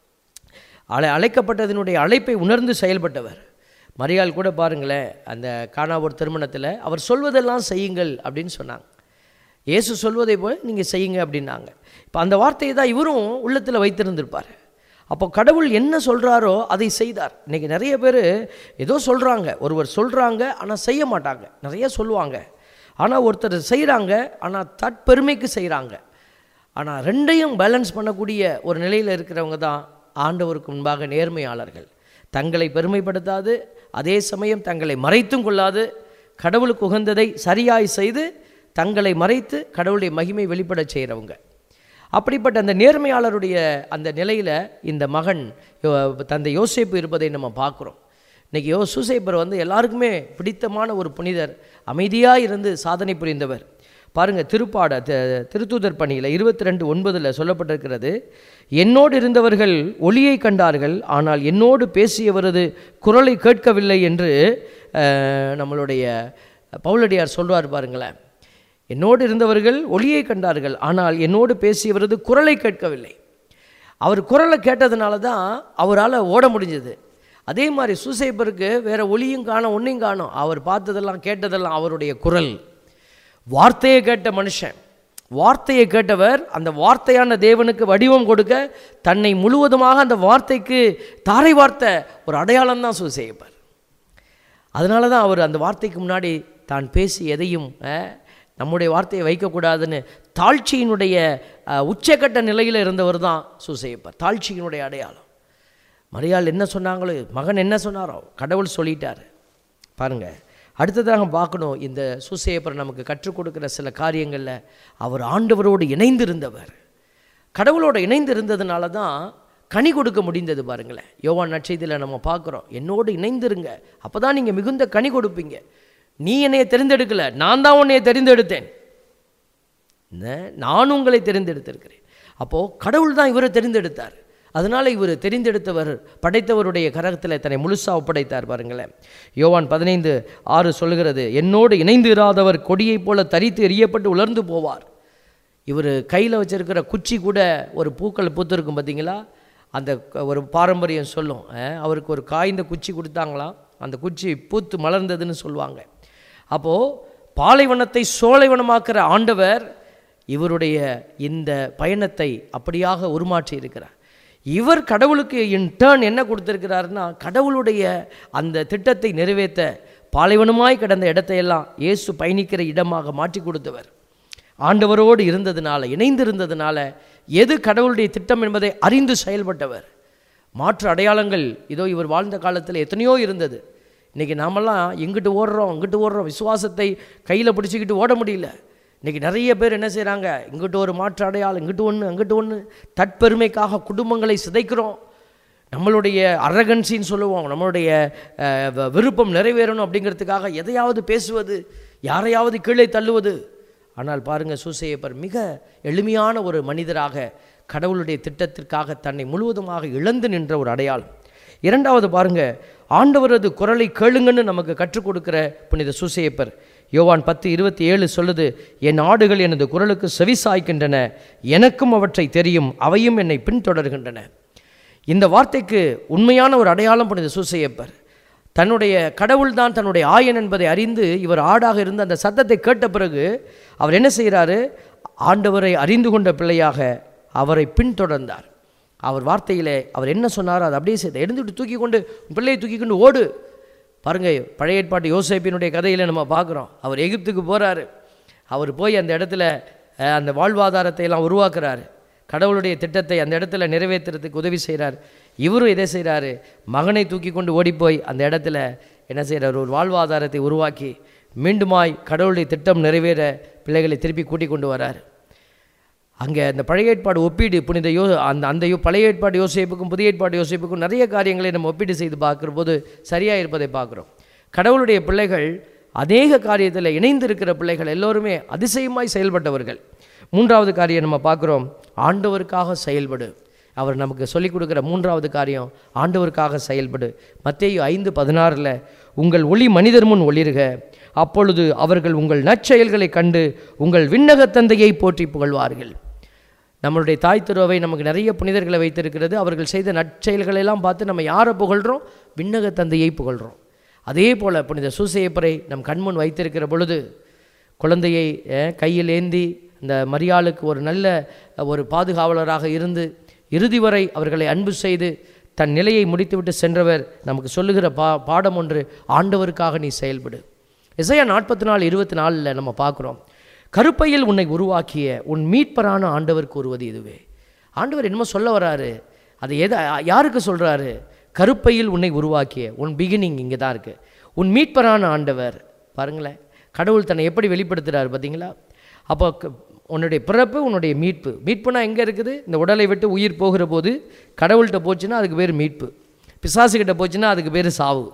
அழை அழைக்கப்பட்டதனுடைய அழைப்பை உணர்ந்து செயல்பட்டவர் மரியாள் கூட பாருங்களேன் அந்த காணாவூர் திருமணத்தில் அவர் சொல்வதெல்லாம் செய்யுங்கள் அப்படின்னு சொன்னாங்க இயேசு சொல்வதை போல் நீங்கள் செய்யுங்க அப்படின்னாங்க இப்போ அந்த வார்த்தையை தான் இவரும் உள்ளத்தில் வைத்திருந்திருப்பார் அப்போ கடவுள் என்ன சொல்கிறாரோ அதை செய்தார் இன்றைக்கி நிறைய பேர் ஏதோ சொல்கிறாங்க ஒருவர் சொல்கிறாங்க ஆனால் செய்ய மாட்டாங்க நிறைய சொல்லுவாங்க ஆனால் ஒருத்தர் செய்கிறாங்க ஆனால் தற்பெருமைக்கு செய்கிறாங்க ஆனால் ரெண்டையும் பேலன்ஸ் பண்ணக்கூடிய ஒரு நிலையில் இருக்கிறவங்க தான் ஆண்டவருக்கு முன்பாக நேர்மையாளர்கள் தங்களை பெருமைப்படுத்தாது அதே சமயம் தங்களை மறைத்தும் கொள்ளாது கடவுளுக்கு உகந்ததை சரியாய் செய்து தங்களை மறைத்து கடவுளுடைய மகிமை வெளிப்படச் செய்கிறவங்க அப்படிப்பட்ட அந்த நேர்மையாளருடைய அந்த நிலையில் இந்த மகன் யோ- தந்தை யோசேப்பு இருப்பதை நம்ம பார்க்குறோம் இன்றைக்கி யோ சூசைப்பர் வந்து எல்லாருக்குமே பிடித்தமான ஒரு புனிதர் அமைதியாக இருந்து சாதனை புரிந்தவர் பாருங்கள் திருப்பாட தி- திருத்தூதர் பணியில் இருபத்தி ரெண்டு ஒன்பதில் சொல்லப்பட்டிருக்கிறது என்னோடு இருந்தவர்கள் ஒளியை கண்டார்கள் ஆனால் என்னோடு பேசியவரது குரலை கேட்கவில்லை என்று அஹ், நம்மளுடைய பவுலடியார் சொல்றார் பாருங்களேன் என்னோடு இருந்தவர்கள் ஒளியை கண்டார்கள் ஆனால் என்னோடு பேசியவரது குரலை கேட்கவில்லை அவர் குரலை கேட்டதுனால தான் அவரால் ஓட முடிஞ்சது அதே மாதிரி சூசைப்பருக்கு வேற ஒளியும் காணும் ஒன்றையும் காணும் அவர் பார்த்ததெல்லாம் கேட்டதெல்லாம் அவருடைய குரல் வார்த்தையை கேட்ட மனுஷன் வார்த்தையை கேட்டவர் அந்த வார்த்தையான தேவனுக்கு வடிவம் கொடுக்க தன்னை முழுவதுமாக அந்த வார்த்தைக்கு தாரை வார்த்த ஒரு அடையாளம் தான் சூசையப்பர் அதனால தான் அவர் அந்த வார்த்தைக்கு முன்னாடி தான் பேசி எதையும் அஹ், நம்முடைய வார்த்தையை வைக்கக்கூடாதுன்னு தாழ்ச்சியினுடைய அஹ், உச்சக்கட்ட நிலையில் இருந்தவர் தான் சூசையப்பர் தாழ்ச்சியினுடைய அடையாளம் மரியாள் என்ன சொன்னாங்களோ மகன் என்ன சொன்னாரோ கடவுள் சொல்லிட்டார் பாருங்க அடுத்ததாக பார்க்கணும் இந்த சூசையப்பர் நமக்கு கற்றுக் கொடுக்குற சில காரியங்களில் அவர் ஆண்டவரோடு இணைந்திருந்தவர் கடவுளோட இணைந்து இருந்ததுனால தான் கனி கொடுக்க முடிந்தது பாருங்களேன் யோவான் நற்செய்தியில் நம்ம பார்க்குறோம் என்னோடு இணைந்திருங்க அப்போ தான் நீங்கள் மிகுந்த கனி கொடுப்பீங்க நீ என்னைய தெரிந்தெடுக்கல நான் தான் உன்னைய தெரிந்தெடுத்தேன் என்ன? நான் உங்களை தெரிந்தெடுத்திருக்கிறேன் அப்போது கடவுள் தான் இவரை தெரிந்தெடுத்தார் அதனால் இவர் தெரிந்தெடுத்தவர் படைத்தவருடைய கரகத்தில் தன்னை முழுசாக ஒப்படைத்தார் பாருங்களேன் யோவான் பதினைந்து ஆறு சொல்கிறது என்னோடு இணைந்து இராதவர் கொடியைப் போல தரித்து எறியப்பட்டு உலர்ந்து போவார் இவர் கையில் வச்சிருக்கிற குச்சி கூட ஒரு பூக்கள் பூத்திருக்கும் பார்த்தீங்களா அந்த க- ஒரு பாரம்பரியம் சொல்லும் அஹ், அவருக்கு ஒரு காய்ந்த குச்சி கொடுத்தாங்களாம் அந்த குச்சி பூத்து மலர்ந்ததுன்னு சொல்லுவாங்க அப்போது பாலைவனத்தை சோலைவனமாக்குற ஆண்டவர் இவருடைய இந்த பயணத்தை அப்படியாக உருமாற்றி இருக்கிறார் இவர் கடவுளுக்கு இன் டேர்ன் என்ன கொடுத்திருக்கிறாருன்னா கடவுளுடைய அந்த திட்டத்தை நிறைவேற்ற பாலைவனமாய் கிடந்த இடத்தையெல்லாம் இயேசு பயணிக்கிற இடமாக மாற்றி கொடுத்தவர் ஆண்டவரோடு இருந்ததுனால இணைந்திருந்ததுனால எது கடவுளுடைய திட்டம் என்பதை அறிந்து செயல்பட்டவர் மாற்று அடையாளங்கள் இதோ இவர் வாழ்ந்த காலத்தில் எத்தனையோ இருந்தது இன்றைக்கி நாமெல்லாம் எங்கிட்டு ஓடுறோம் இங்கிட்டு ஓடுறோம் விசுவாசத்தை கையில் பிடிச்சிக்கிட்டு ஓட முடியல இன்றைக்கி நிறைய பேர் என்ன செய்கிறாங்க இங்கிட்டு ஒரு மாற்று அடையாளம் இங்கிட்டு ஒன்று அங்கிட்டு ஒன்று தற்பெருமைக்காக குடும்பங்களை சிதைக்கிறோம் நம்மளுடைய அரகன்சின்னு சொல்லுவோம் நம்மளுடைய அஹ், வ- விருப்பம் நிறைவேறணும் அப்படிங்கிறதுக்காக எதையாவது பேசுவது யாரையாவது கீழே தள்ளுவது ஆனால் பாருங்கள் சூசையப்பர் மிக எளிமையான ஒரு மனிதராக கடவுளுடைய திட்டத்திற்காக தன்னை முழுவதுமாக இழந்து நின்ற ஒரு அடையாளம் இரண்டாவது பாருங்க ஆண்டவரது குரலை கேளுங்கன்னு நமக்கு கற்றுக் கொடுக்கிற புனித சூசையப்பர் யோவான் பத்து இருபத்தி ஏழு சொல்லுது என் ஆடுகள் எனது குரலுக்கு செவிசாய்க்கின்றன எனக்கும் அவற்றை தெரியும் அவையும் என்னை பின்தொடர்கின்றன இந்த வார்த்தைக்கு உண்மையான ஒரு அடையாளம் புனித சூசையப்பர் தன்னுடைய கடவுள் தான் தன்னுடைய ஆயன் என்பதை அறிந்து இவர் ஆடாக இருந்து அந்த சத்தத்தை கேட்ட பிறகு அவர் என்ன செய்கிறாரு ஆண்டவரை அறிந்து கொண்ட பிள்ளையாக அவரை பின்தொடர்ந்தார் அவர் வார்த்தையிலே அவர் என்ன சொன்னாரோ அதை அப்படியே செய்த எழுந்துட்டு தூக்கி கொண்டு உன் பிள்ளையை தூக்கி கொண்டு ஓடு பாருங்க பழைய ஏற்பாட்டு யோசேப்பினுடைய கதையில் நம்ம பார்க்குறோம் அவர் எகிப்துக்கு போகிறாரு அவர் போய் அந்த இடத்துல அஹ், அந்த வாழ்வாதாரத்தை எல்லாம் உருவாக்குறாரு கடவுளுடைய திட்டத்தை அந்த இடத்துல நிறைவேற்றுறதுக்கு உதவி செய்கிறார் இவரும் இதை செய்கிறாரு மகனை தூக்கி கொண்டு ஓடிப்போய் அந்த இடத்துல என்ன செய்கிறார் ஒரு வாழ்வாதாரத்தை உருவாக்கி மீண்டுமாய் கடவுளுடைய திட்டம் நிறைவேற பிள்ளைகளை திருப்பி கூட்டி கொண்டு வரார் அங்கே அந்த பழைய ஏற்பாடு ஒப்பீடு புனித யோ அந்த அந்த யோ பழைய ஏற்பாடு யோசிப்புக்கும் புதிய ஏற்பாடு யோசிப்புக்கும் நிறைய காரியங்களை நம்ம ஒப்பீடு செய்து பார்க்குற போது சரியாக இருப்பதை பார்க்குறோம் கடவுளுடைய பிள்ளைகள் அநேக காரியத்தில் இணைந்திருக்கிற பிள்ளைகள் எல்லோருமே அதிசயமாய் செயல்பட்டவர்கள் மூன்றாவது காரியம் நம்ம பார்க்குறோம் ஆண்டவருக்காக செயல்படு அவர் நமக்கு சொல்லிக் கொடுக்குற மூன்றாவது காரியம் ஆண்டவருக்காக செயல்படு மத்தேயு ஐந்து பதினாறில் உங்கள் ஒளி மனிதர் முன் ஒளிருக அப்பொழுது அவர்கள் உங்கள் நற்செயல்களை கண்டு உங்கள் விண்ணக தந்தையை போற்றி புகழ்வார்கள் நம்மளுடைய தாய் திருவை நமக்கு நிறைய புனிதர்களை வைத்திருக்கிறது அவர்கள் செய்த நற்செயல்களை எல்லாம் பார்த்து நம்ம யாரை புகழ்கிறோம் விண்ணக தந்தையை புகழ்கிறோம் அதே போல் புனித சூசையப்பரை நம் கண்முன் வைத்திருக்கிற பொழுது குழந்தையை அஹ், கையில் ஏந்தி அந்த மரியாளுக்கு ஒரு நல்ல அஹ், ஒரு பாதுகாவலராக இருந்து இறுதி வரை அவர்களை அன்பு செய்து தன் நிலையை முடித்துவிட்டு சென்றவர் நமக்கு சொல்லுகிற பா பாடம் ஒன்று ஆண்டவருக்காக நீ செயல்படு இசையா நாற்பத்தி நாலு இருபத்தி நாலில் நம்ம பார்க்குறோம் கருப்பையில் உன்னை உருவாக்கிய உன் மீட்பரான ஆண்டவர் கூறுவது இதுவே ஆண்டவர் என்னமோ சொல்ல வராரு அது எதை யாருக்கு சொல்கிறாரு கருப்பையில் உன்னை உருவாக்கிய உன் பிகினிங் இங்கே தான் இருக்குது உன் மீட்பரான ஆண்டவர் பாருங்களேன் கடவுள் தன்னை எப்படி வெளிப்படுத்துகிறார் பார்த்தீங்களா அப்போ க- உன்னுடைய பிறப்பு உன்னுடைய மீட்பு மீட்புனா எங்கே இருக்குது இந்த உடலை விட்டு உயிர் போகிற போது கடவுள்கிட்ட போச்சுன்னா அதுக்கு பேர் மீட்பு பிசாசுகிட்ட போச்சுன்னா அதுக்கு பேர் சாவு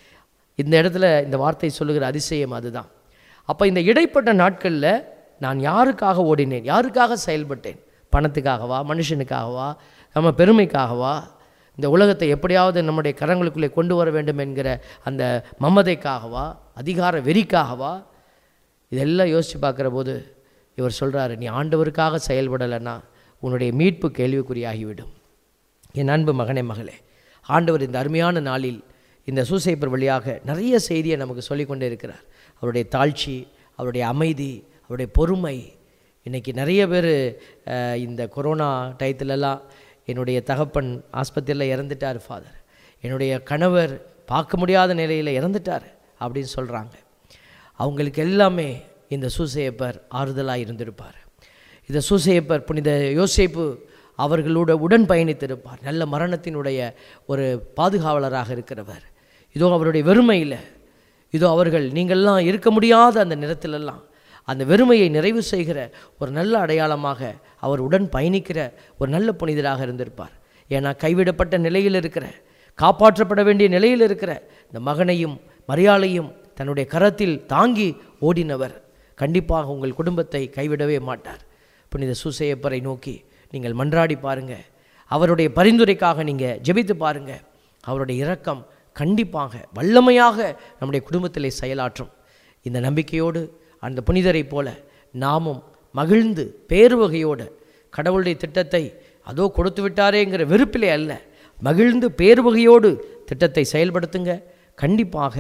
இந்த இடத்துல இந்த வார்த்தை சொல்லுகிற அதிசயம் அதுதான் அப்போ இந்த இடைப்பட்ட நாட்களில் நான் யாருக்காக ஓடினேன் யாருக்காக செயல்பட்டேன் பணத்துக்காகவா மனுஷனுக்காகவா நம்ம பெருமைக்காகவா இந்த உலகத்தை எப்படியாவது நம்முடைய கரங்களுக்குள்ளே கொண்டு வர வேண்டும் என்கிற அந்த மமதைக்காகவா அதிகார வெறிக்காகவா இதெல்லாம் யோசித்து பார்க்குற போது இவர் சொல்கிறாரு நீ ஆண்டவருக்காக செயல்படலைன்னா உன்னுடைய மீட்பு கேள்விக்குறியாகிவிடும் என் அன்பு மகனே மகளே ஆண்டவர் இந்த அருமையான நாளில் இந்த சூசைப்பர் வழியாக நிறைய செய்தியை நமக்கு சொல்லிக் கொண்டே இருக்கிறார் அவருடைய தாழ்ச்சி அவருடைய அமைதி அவருடைய பொறுமை இன்றைக்கி நிறைய பேர் இந்த கொரோனா டயத்துலலாம் என்னுடைய தகப்பன் ஆஸ்பத்திரியில் இறந்துட்டார் ஃபாதர் என்னுடைய கணவர் பார்க்க முடியாத நிலையில் இறந்துட்டார் அப்படின்னு சொல்கிறாங்க அவங்களுக்கு எல்லாமே இந்த சூசையப்பர் ஆறுதலாக இருந்திருப்பார் இந்த சூசையப்பர் புனித யோசேப்பு அவர்களோட உடன் பயணித்திருப்பார் நல்ல மரணத்தினுடைய ஒரு பாதுகாவலராக இருக்கிறவர் இதோ அவருடைய வெறுமையில் இதோ அவர்கள் நீங்கள்லாம் இருக்க முடியாத அந்த நிறத்திலெல்லாம் அந்த வெறுமையை நிறைவு செய்கிற ஒரு நல்ல அடையாளமாக அவர் உடன் பயணிக்கிற ஒரு நல்ல புனிதராக இருந்திருப்பார் ஏன்னா கைவிடப்பட்ட நிலையில் இருக்கிற காப்பாற்றப்பட வேண்டிய நிலையில் இருக்கிற இந்த மகனையும் மரியாளையும் தன்னுடைய கரத்தில் தாங்கி ஓடினவர் கண்டிப்பாக உங்கள் குடும்பத்தை கைவிடவே மாட்டார் புனித சூசையப்பரை நோக்கி நீங்கள் மன்றாடி பாருங்க அவருடைய பரிந்துரைக்காக நீங்கள் ஜெபித்து பாருங்க அவருடைய இரக்கம் கண்டிப்பாக வல்லமையாக நம்முடைய குடும்பத்திலே செயலாற்றும் இந்த நம்பிக்கையோடு அந்த புனிதரைப் போல நாமும் மகிழ்ந்து பேருவகையோடு கடவுளுடைய திட்டத்தை அதோ கொடுத்து விட்டாரேங்கிற வெறுப்பிலே அல்ல மகிழ்ந்து பேருவகையோடு திட்டத்தை செயல்படுத்துங்க கண்டிப்பாக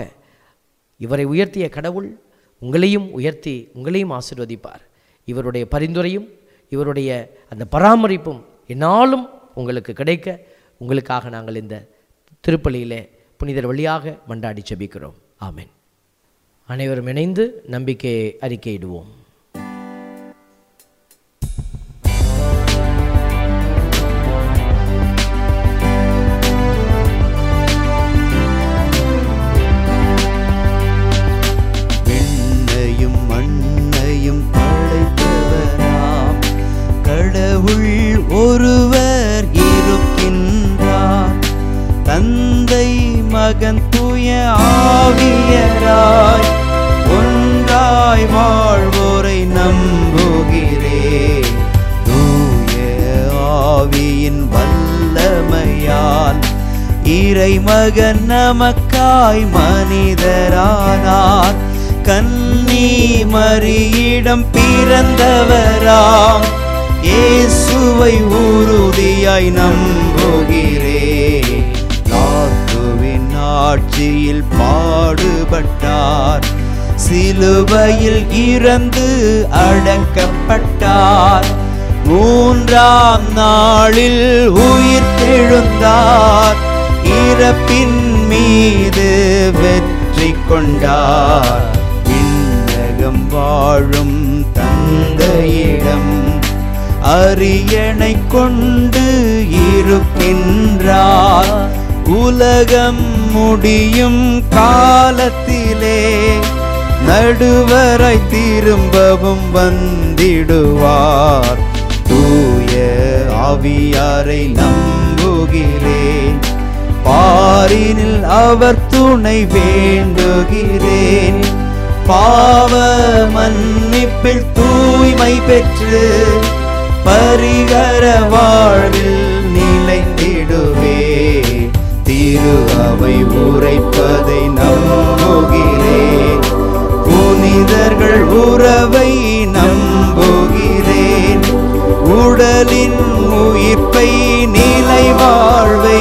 இவரை உயர்த்திய கடவுள் உங்களையும் உயர்த்தி உங்களையும் ஆசிர்வதிப்பார் இவருடைய பரிந்துரையும் இவருடைய அந்த பராமரிப்பும் என்னாலும் உங்களுக்கு கிடைக்க உங்களுக்காக நாங்கள் இந்த திருப்பலியிலே புனிதர் வழியாக மண்டாடி செபிக்கிறோம் ஆமென் அனைவரும் இணைந்து நம்பிக்கையை அறிக்கையிடுவோம் விண்ணையும் மண்ணையும் படைத்தவராம் கடவுள் ஒருவர் இருக்கின்றார் தந்தை மகன் தூய ஆவியராய் ஒன்றாய் வாழ்வோரை நம்புகிறேன் தூய ஆவியின் வல்லமையால் இறைமகன் நமக்காய் மனிதரானார் கன்னி மரியிடம் பிறந்தவராம் இயேசுவை உறுதியாய் நம்புகிறேன் லாத்துவின் ஆட்சியில் பாடுபட்டார் சிலுவையில் இறந்து அடக்கப்பட்டார் மூன்றாம் நாளில் உயிர் தெழுந்தார் இறப்பின் மீது வெற்றி கொண்டார் விண்ணகம் வாழும் தந்தையிடம் அரியணை கொண்டு இருக்கின்றார் உலகம் முடியும் காலத்திலே நடுவராய் திரும்பவும் வந்திடுவார் தூய ஆவியாரை நம்புகிறேன் பாரினில் அவர் துணை வேண்டுகிறேன் பாவ மன்னிப்பில் தூய்மை பெற்று பரிகர வாழ்வில் நிலை திரு அவை உரைப்பதை நம்புகிறேன் புனிதர்கள் உறவை நம்புகிறேன் உடலின் உயிர்ப்பை நிலை வாழ்வை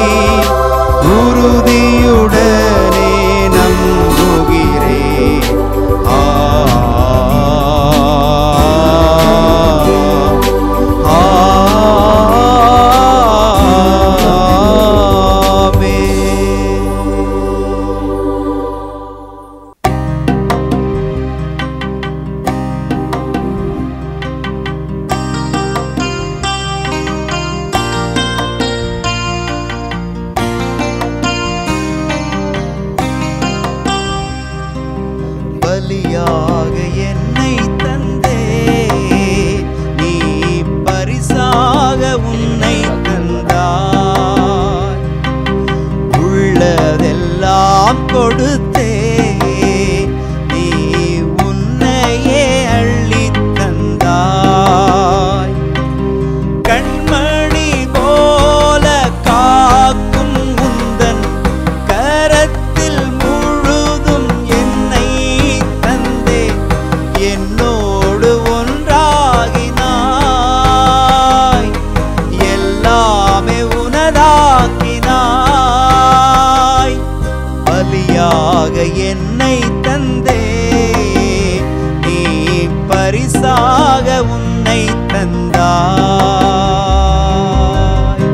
உறுதியுடனே நம்புகிறேன் ஆ ஆமென். பலியாக என்னை தந்தே நீ பரிசாக உன்னை தந்தாய் உள்ளதெல்லாம் கொடுத்தே நீ உன்னையே அள்ளித் தந்தாய் கண்மணி போல காக்கும் உந்தன் கரத்தில் முழுதும் என்னை தந்தே என்னோடு ஒன்றாகினாய் எல்லாமே உனதாக்கினாய் பலியாக என்னை தந்தே நீ பரிசாக உன்னை தந்தாய்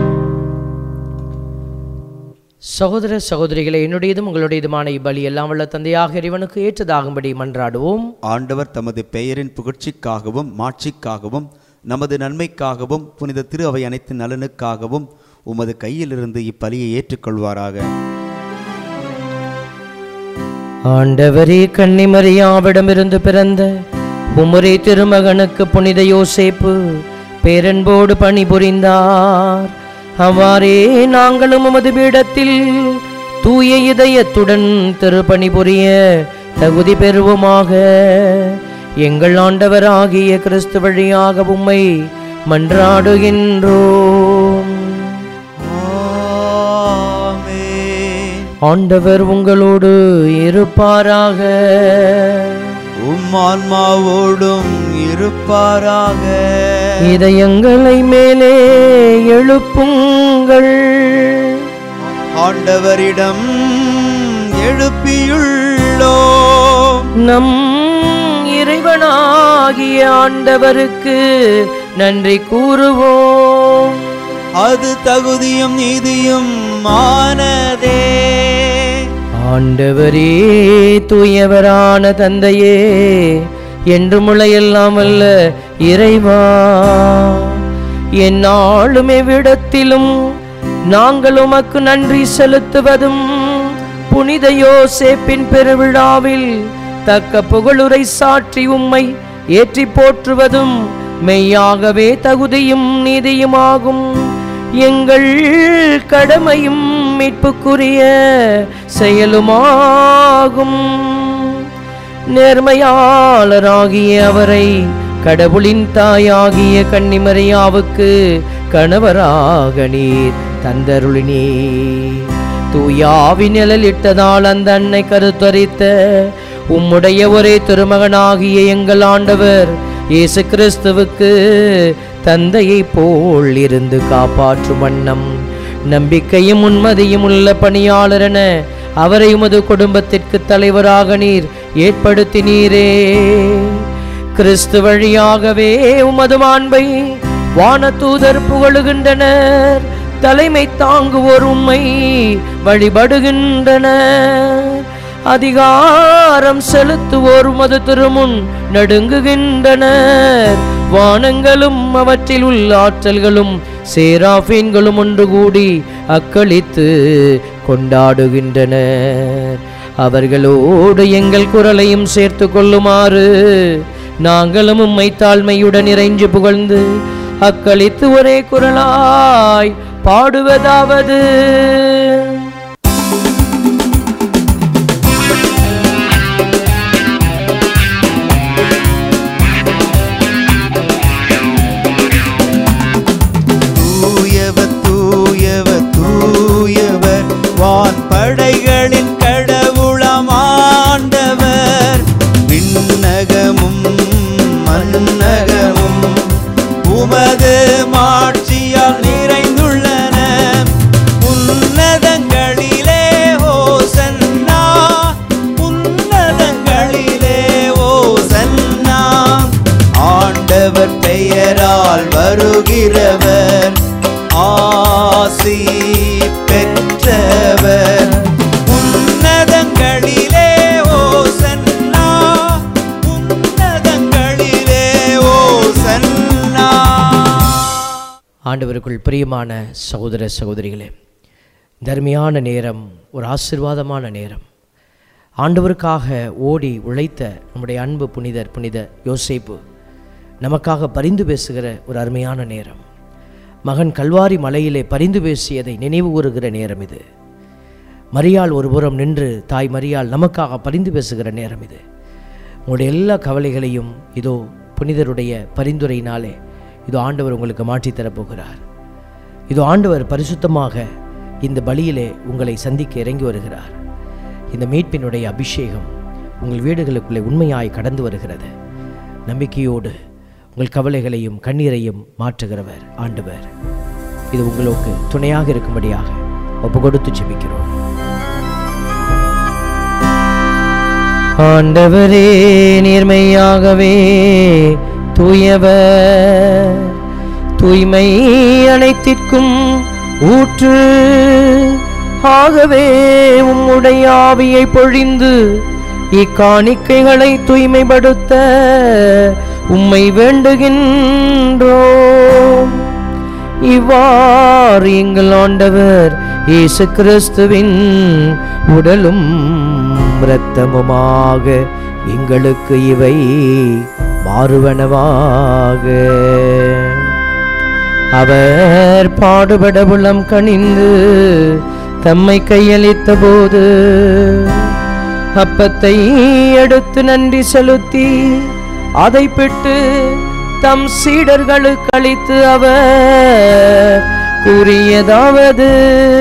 சகோதர சகோதரிகளை என்னுடையதும் உங்களுடையதுமான இப்பலி எல்லாம் வல்ல தந்தையாக இறைவனுக்கு ஏற்றதாகும்படி மன்றாடுவோம் ஆண்டவர் தமது பெயரின் புகழ்ச்சிக்காகவும் மாட்சிக்காகவும் நமது நன்மைக்காகவும் புனித திரு அவை அனைத்து நலனுக்காகவும் உமது கையிலிருந்து இப்பலியை ஏற்றுக்கொள்வாராக ஆண்டவரே கன்னிமரியாவிடமிருந்து பிறந்த உமரே திருமகனுக்கு புனித யோசேப்பு பேரன்போடு பணிபுரிந்தார் அவ்வாறே நாங்களும் உமது பீடத்தில் தூய இதயத்துடன் திருப்பணி புரிய தகுதி பெறுவோமாக எங்கள் ஆண்டவராகிய கிறிஸ்து வழியாக உம்மை மன்றாடுகின்றோம் ஆமென். ஆண்டவர் உங்களோடு இருப்பாராக உம் ஆன்மாவோடும் இருப்பாராக இதயங்களை மேலே எழுப்புங்கள் ஆண்டவரிடம் எழுப்பியுள்ளோ நம் இறைவனாகிய ஆண்டவருக்கு நன்றி கூறுவோம் அது தகுதியும் நீதியும் ஆனதே ஆண்டவரே தூயவரான தந்தையே என்று முளையெல்லாம் அல்ல இறைவா என்னாலும் எவ்விடத்திலும் நாங்கள் உமக்கு நன்றி செலுத்துவதும் புனித யோசேப்பின் பெருவிழாவில் தக்க புகழுரை சாற்றி உம்மை ஏற்றி போற்றுவதும் மெய்யாகவே தகுதியும் நீதியுமாகும் எங்கள் கடமையும் மீட்புக்குரிய செயலுமாகும் நேர்மையாளராகிய அவரை கடவுளின் தாயாகிய கன்னிமரியாவுக்கு கணவராக நீர் தந்தருளினே தூயாவி நிழலிட்டதால் அந்த அன்னை கருத்தரித்த உம்முடைய ஒரே திருமகனாகிய எங்கள் ஆண்டவர் இயேசு கிறிஸ்துவுக்கு தந்தையை போல் இருந்து காப்பாற்றும் வண்ணம் நம்பிக்கையும் உண்மதியும் உள்ள பணியாளரென அவரை உமது குடும்பத்திற்கு தலைவராக நீர் ஏற்படுத்தினீரே கிறிஸ்து வழியாகவே உமது மாண்பை வானதூதர் புகழுகின்றனர் தலைமை தாங்குவோர் உம்மை வழிபடுகின்றனர் அதிகாரம் செலுத்துவோர் உமது திருமுன் நடுங்குகின்றனர் வானங்களும் அவற்றில் உள்ள ஆற்றல்களும் சேராஃபீன்களும் ஒன்று கூடி அக்களித்து கொண்டாடுகின்றனர் அவர்களோடு எங்கள் குரலையும் சேர்த்து கொள்ளுமாறு நாங்களும் உம்மை தாழ்மையுடன் இறைஞ்சு புகழ்ந்து அக்களித்து ஒரே குரலாய் பாடுவதாவது தூயவர் தூயவர் தூயவர் வான் ஆண்டவருக்குள் பிரியமான சகோதர சகோதரிகளே தர்மியான நேரம் ஒரு ஆசிர்வாதமான நேரம் ஆண்டவருக்காக ஓடி உழைத்த நம்முடைய அன்பு புனிதர் புனித யோசேப்பு நமக்காக பரிந்து பேசுகிற ஒரு அருமையான நேரம் மகன் கல்வாரி மலையிலே பரிந்து பேசியதை நினைவு கூறுகிற நேரம் இது மரியாள் ஒருபுறம் நின்று தாய் மரியாள் நமக்காக பரிந்து பேசுகிற நேரம் இது உங்களுடைய எல்லா கவலைகளையும் இதோ புனிதருடைய பரிந்துரையினாலே இதோ ஆண்டவர் உங்களுக்கு மாற்றித் தரப்போகிறார் இதோ ஆண்டவர் பரிசுத்தமாக இந்த பலியிலே உங்களை சந்திக்க இறங்கி வருகிறார் இந்த மீட்பினுடைய அபிஷேகம் உங்கள் வீடுகளுக்குள்ளே உண்மையாய் கடந்து வருகிறது நம்பிக்கையோடு உங்கள் கவலைகளையும் கண்ணீரையும் மாற்றுகிறவர் ஆண்டவர் இது உங்களுக்கு துணையாக இருக்கும்படியாக ஒப்பு கொடுத்து ஜெபிக்கிறோம் ஆண்டவரே நேர்மையாகவே தூயவர் தூய்மை அனைத்திற்கும் ஊற்று ஆகவே உம்முடைய ஆவியை பொழிந்து இக்காணிக்கைகளை தூய்மைப்படுத்த உம்மை வேண்டுகின்றோம் இவ்வாறு எங்கள் ஆண்டவர் இயேசு கிறிஸ்துவின் உடலும் இரத்தமுமாக எங்களுக்கு இவை மாறுவனவாக அவர் பாடுபட உளம் கனிந்து தம்மை கையளித்த போது அப்பத்தை எடுத்து நன்றி செலுத்தி அதை பெற்று தம் சீடர்களுக்கு அளித்து அவர் கூறியதாவது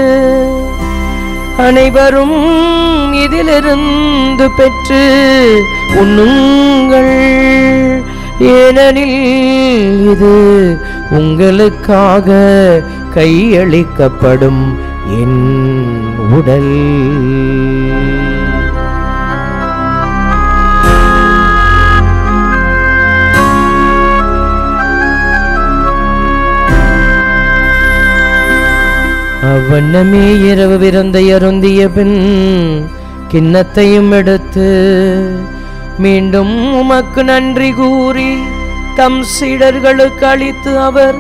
அனைவரும் இதிலிருந்து பெற்று உண்ணுங்கள் ஏனெனில் இது உங்களுக்காக கையளிக்கப்படும் என் உடல் அவ்வண்ணமே இரவு விருந்தை அருந்திய பின் கிண்ணத்தையும் எடுத்து மீண்டும் உமக்கு நன்றி கூறி தம் சீடர்களுக்கு அளித்து அவர்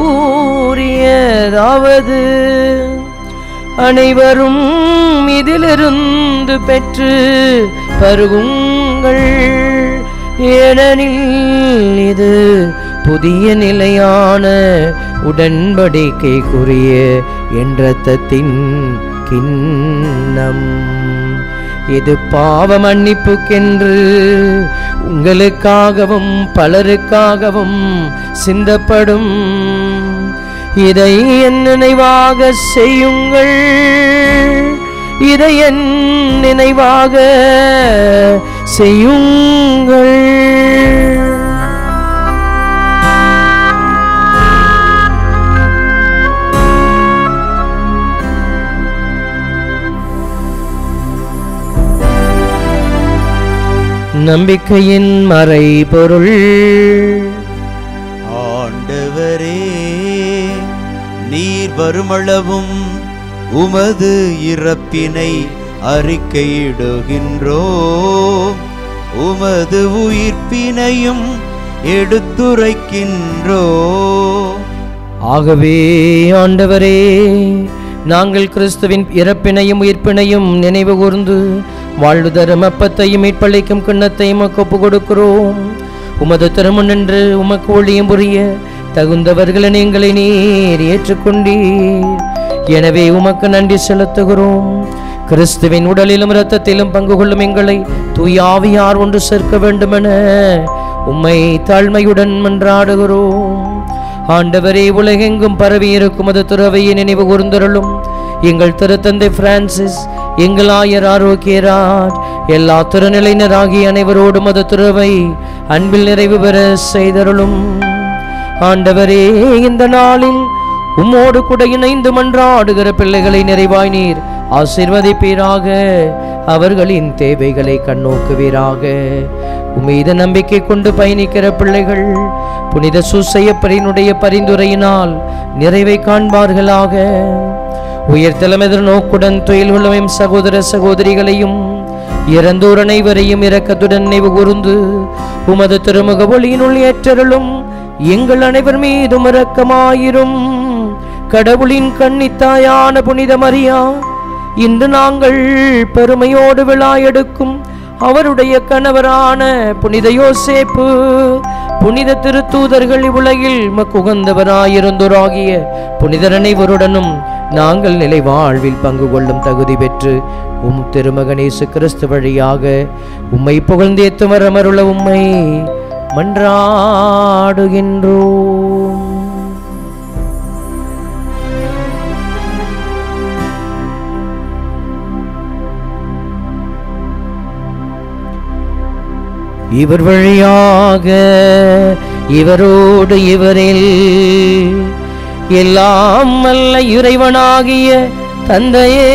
கூறியதாவது அனைவரும் இதிலிருந்து பெற்று பருகுங்கள் ஏனெனில் இது புதிய நிலையான உடன்படிக்கைக்குரிய என் இரத்தத்தின் கிண்ணம் இது பாவ மன்னிப்புக்கென்று உங்களுக்காகவும் பலருக்காகவும் சிந்தப்படும் இதை என் நினைவாக செய்யுங்கள் இதை என் நினைவாக செய்யுங்கள் நம்பிக்கையின் மறைபொருள் ஆண்டவரே நீர் வருமளவும் உமது இறப்பினை அறிக்கையிடுகின்றோ உமது உயிர்ப்பினையும் எடுத்துரைக்கின்றோ ஆகவே ஆண்டவரே நாங்கள் கிறிஸ்துவின் இறப்பினையும் உயிர்ப்பினையும் நினைவு கூர்ந்து வாழ்வு தரும் அப்பத்தையும் மீட்பளிக்கும் கிண்ணத்தையும் உமக்கு ஒப்பு கொடுக்கிறோம் உமது திருமண் நின்று உமக்கு ஒளியும் புரிய தகுந்தவர்களை நீங்களை நீர் ஏற்றுக்கொண்டீர் எனவே உமக்கு நன்றி செலுத்துகிறோம் கிறிஸ்துவின் உடலிலும் இரத்தத்திலும் பங்கு கொள்ளும் எங்களை தூயாவியார் ஒன்று சேர்க்க வேண்டுமென உம்மை தாழ்மையுடன் மன்றாடுகிறோம் ஆண்டவரே உலகெங்கும் பரவி இருக்கும் அது துறவையை நினைவு கூர்ந்தருளும் எங்கள் திருத்தந்தை பிரான்சிஸ் எங்கள் ஆயர் ஆரோக்கியராஜ் எல்லா திருநிலையினராகிய அனைவரோடும் அது துறவை அன்பில் நிறைவு பெற செய்தருளும் ஆண்டவரே இந்த நாளில் உம்மோடு கூட இணைந்து மன்றாடுகிற பிள்ளைகளை நிறைவாய் நீர் ஆசிர்வதிப்பீராக அவர்களின் தேவைகளை கண்ணோக்குவீராக உமீத நம்பிக்கை கொண்டு பயணிக்கிற பிள்ளைகள் புனித சுசையப்பரினுடைய பரிந்துரையினால் நிறைவை காண்பார்களாக உயர்த்தலம் எதிர்நோக்குடன் தொழில் கொள்ளும் சகோதர சகோதரிகளையும் இறந்தோர் அனைவரையும் இரக்கத்துடன் நினைவு கூர்ந்து உமது திருமுக ஒளியினுள் ஏற்றருளும் எங்கள் அனைவர் மீதும் இரக்கமாயிரும் கடவுளின் கன்னித்தாயான புனித மரியா இன்று நாங்கள் பெருமையோடு விழா எடுக்கும் அவருடைய கணவரான புனித யோசேப்பு புனித திருத்தூதர்கள் இவ்வுலகில் மக்குகந்தவராயிருந்தோராகிய புனிதர் அனைவருடனும் நாங்கள் நிலை வாழ்வில் பங்கு கொள்ளும் தகுதி பெற்று உம் திருமகனேசு கிறிஸ்து வழியாக உம்மை புகழ்ந்தேத்து வரமருள உம்மை மன்றாடுகின்றோம் இவர் வழியாக இவரோடு இவரில் எல்லாம் அல்ல இறைவனாகிய தந்தையே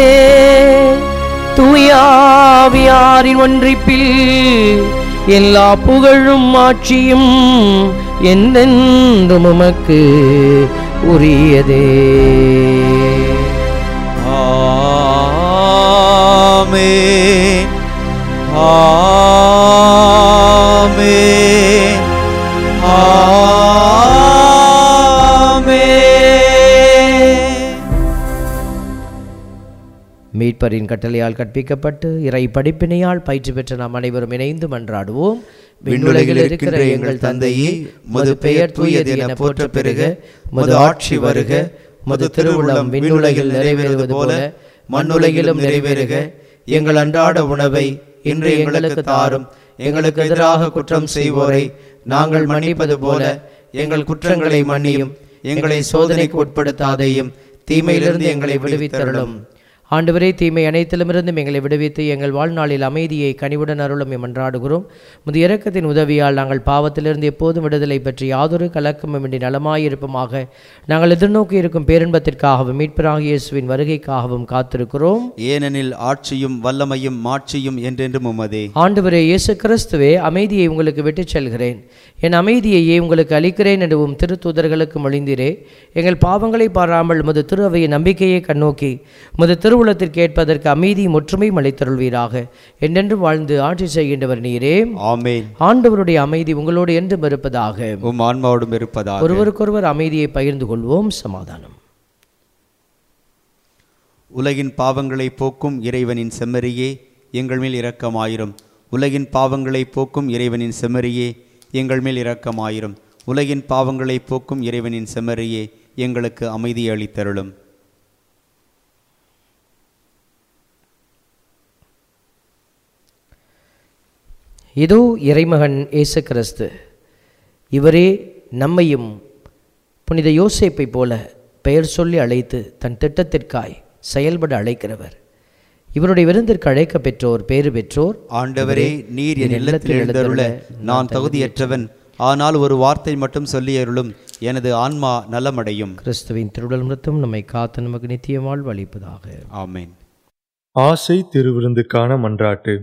தூயாவியாரின் ஒன்றிப்பில் எல்லா புகழும் ஆட்சியும் என்றென்றும் உமக்கு உரியதே ஆமென் ஆமென் ஆமென் மீட்பரின் கட்டளையால் கற்பிக்கப்பட்டு இறை படிப்பினையால் பயிற்சி பெற்ற நாம் அனைவரும் இணைந்து மன்றாடுவோம் விண்ணுலகில் இருக்கின்ற எங்கள் தந்தையே மது பெயர் தூயது என போற்ற பெருக மது ஆட்சி வருக மது திருவுளம் விண்ணுலகில் நிறைவேறுவது போல மண்ணுலகிலும் நிறைவேறுக எங்கள் அன்றாட உணவை இன்று எங்களுக்கு தாரும் எங்களுக்கு எதிராக குற்றம் செய்வோரை நாங்கள் மன்னிப்பது போல எங்கள் குற்றங்களை மன்னியும் எங்களை சோதனைக்கு உட்படுத்தாதேயும் தீமையிலிருந்து எங்களை விடுவித்தருளும் ஆண்டவரே தீமை அனைத்திலுமிருந்தும் எங்களை விடுவித்து எங்கள் வாழ்நாளில் அமைதியை கனிவுடன் அருளும் மன்றாடுகிறோம் முது இரக்கத்தின் உதவியால் நாங்கள் பாவத்திலிருந்து எப்போதும் விடுதலை பற்றி யாதொரு கலக்கமுமின்றி நலமாயிருப்பமாக நாங்கள் எதிர்நோக்கி இருக்கும் பேரின்பத்திற்காகவும் மீட்பராகிய இயேசுவின் வருகைக்காகவும் காத்திருக்கிறோம் ஏனெனில் ஆட்சியும் வல்லமையும் மாட்சியும் என்றென்றும் உமதே ஆண்டவரே இயேசு கிறிஸ்துவே அமைதியை உங்களுக்கு விட்டுச் செல்கிறேன் என் அமைதியையே உங்களுக்கு அளிக்கிறேன் என்று உம் திருத்தூதர்களுக்கு மொழிந்தீரே எங்கள் பாவங்களை பாராமல் உமது திரு அவையின் நம்பிக்கையை கண்ணோக்கி உமது திருவுளத்திற்கு ஏற்பதற்கு அமைதியும் ஒற்றுமையும் அளித்தருள்வீராக என்றென்றும் வாழ்ந்து ஆட்சி செய்கின்றவர் நீரே ஆமென் ஆண்டவருடைய அமைதி உங்களோடு என்றும் இருப்பதாக உம் ஆன்மாவோடும் இருப்பதாக ஒருவருக்கொருவர் அமைதியை பகிர்ந்து கொள்வோம் சமாதானம் உலகின் பாவங்களை போக்கும் இறைவனின் செம்மறியே எங்கள் மேல் இரக்கமாயிரும் உலகின் பாவங்களை போக்கும் இறைவனின் செம்மறியே எங்கள் மேல் இரக்கமாயிரும் உலகின் பாவங்களை போக்கும் இறைவனின் செம்மறியே எங்களுக்கு அமைதி அளித்தருளும் இதோ இறைமகன் இயேசு கிறிஸ்து இவரே நம்மையும் புனித யோசேப்பை போல பெயர் சொல்லி அழைத்து தன் திட்டத்திற்காய் செயல்பட அழைக்கிறவர் இவருடைய விருந்திற்கு அழைக்க பெற்றோர் பேறு பெற்றோர் ஆண்டவரே நீர் என் இல்லத்தில் எழுந்தருள நான் தகுதியற்றவன் ஆனால் ஒரு வார்த்தை மட்டும் சொல்லி அருளும் எனது ஆன்மா நலமடையும் கிறிஸ்துவின் திருடல் மிருத்தம் நம்மை காத்து நமக்கு நித்திய வாழ்வு அளிப்பதாக ஆமென் ஆசை திருவிருந்துக்கான மன்றாட்டு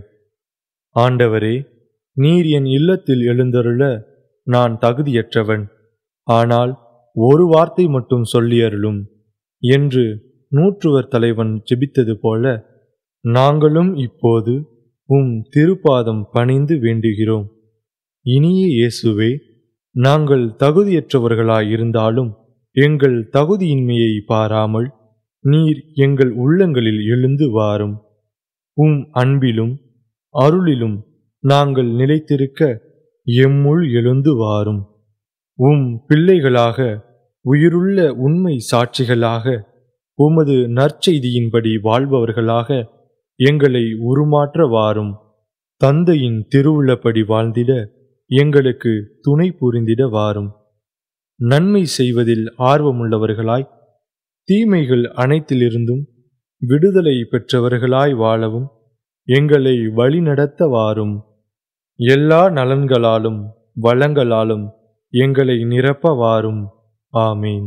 ஆண்டவரே நீர் என் இல்லத்தில் எழுந்தருள நான் தகுதியற்றவன் ஆனால் ஒரு வார்த்தை மட்டும் சொல்லி அருளும் என்று நூற்றுவர் தலைவன் ஜெபித்தது போல நாங்களும் இப்போது உம் திருப்பாதம் பணிந்து வேண்டுகிறோம் இனிய இயேசுவே நாங்கள் தகுதியற்றவர்களாயிருந்தாலும் எங்கள் தகுதியின்மையை பாராமல் நீர் எங்கள் உள்ளங்களில் எழுந்து வாரும் உம் அன்பிலும் அருளிலும் நாங்கள் நிலைத்திருக்க எம்முள் எழுந்து வாரும் உம் பிள்ளைகளாக உயிருள்ள உண்மை சாட்சிகளாக உமது நற்செய்தியின்படி வாழ்பவர்களாக எங்களை உருமாற்ற வாரும் தந்தையின் திருவுள்ளப்படி வாழ்ந்திட எங்களுக்கு துணை புரிந்திட வாரும் நன்மை செய்வதில் ஆர்வமுள்ளவர்களாய் தீமைகள் அனைத்திலிருந்தும் விடுதலை பெற்றவர்களாய் வாழவும் எங்களை வழிநடத்த வாரும் எல்லா நலன்களாலும் வளங்களாலும் எங்களை நிரப்ப வாரும் ஆமீன்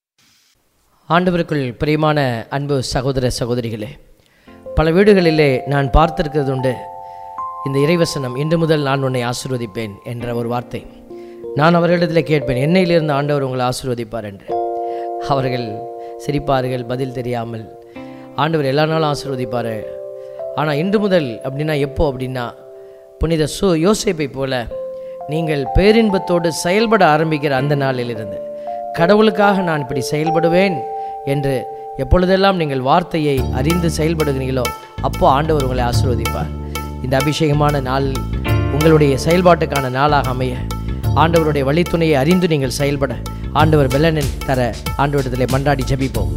ஆண்டவருக்குள் பிரியமான அன்பு சகோதர சகோதரிகளே பல வீடுகளிலே நான் பார்த்திருக்கிறது உண்டு இந்த இறைவசனம் இன்று முதல் நான் உன்னை ஆசீர்வதிப்பேன் என்ற ஒரு வார்த்தை நான் அவர்களிடத்தில் கேட்பேன் என்னையிலிருந்து ஆண்டவர் உங்களை ஆசீர்வதிப்பார் என்று அவர்கள் சிரிப்பார்கள் பதில் தெரியாமல் ஆண்டவர் எல்லா நாளும் ஆசீர்வதிப்பார் ஆனால் இன்று முதல் அப்படின்னா எப்போ அப்படின்னா புனித சு யோசேப்பை போல நீங்கள் பேரின்பத்தோடு செயல்பட ஆரம்பிக்கிற அந்த நாளிலிருந்து கடவுளுக்காக நான் இப்படி செயல்படுவேன் என்று எப்பொழுதெல்லாம் நீங்கள் வார்த்தையை அறிந்து செயல்படுகிறீங்களோ அப்போ ஆண்டவர் உங்களை ஆசீர்வதிப்பார் இந்த அபிஷேகமான நாள் உங்களுடைய செயல்பாட்டுக்கான நாளாக அமைய ஆண்டவருடைய வழித்துணையை அறிந்து நீங்கள் செயல்பட ஆண்டவர் பெலனின் தர ஆண்டவரிடத்திலே மன்றாடி ஜெபிப்போம்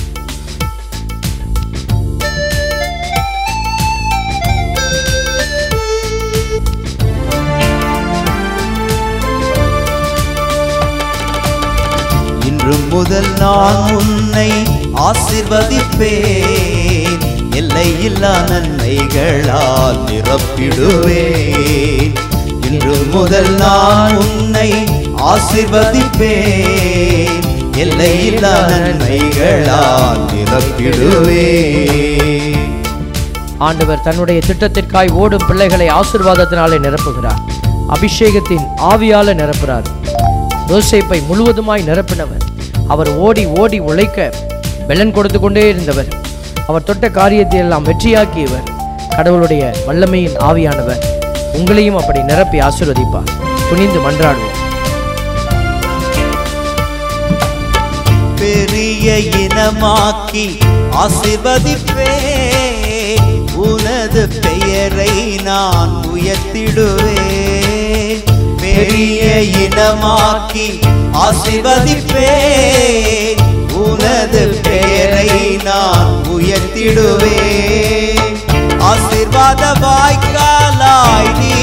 இன்று முதல் நான் உன்னை ஆசிர்வதிப்பேன் எல்லையில்லா நன்மைகளால் நிரப்பிடுவேன் இன்று முதல் நான் உன்னை ஆசிர்வதிப்பேன் எல்லையில்லா நன்மைகளால் நிரப்பிடுவேன் ஆண்டவர் தன்னுடைய திட்டத்திற்காய் ஓடும் பிள்ளைகளை ஆசீர்வாதத்தினாலே நிரப்புகிறார் அபிஷேகத்தின் ஆவியால நிரப்புகிறார் யோசேப்பை முழுவதுமாய் நிரப்பினவர் அவர் ஓடி ஓடி உழைக்க பெலன் கொடுத்து கொண்டே இருந்தவர் அவர் தொட்ட காரியத்தை எல்லாம் வெற்றியாக்கியவர் கடவுளுடைய வல்லமையின் ஆவியானவர் உங்களையும் அப்படி நிரப்பி ஆசீர்வதிப்பார் துணிந்து மன்றாடுவோம் பெரிய இனமாக்கி ஆசிர்வதிப்பேன் உனது பெயரை நான் உயர்த்திடுவேன் பெரிய இனமாக்கி ஆசிர்வதிப்பேன் உனது பெயரை நான் உயர்த்திடுவேன் ஆசிர்வாத வாய்க்காலாய் நீ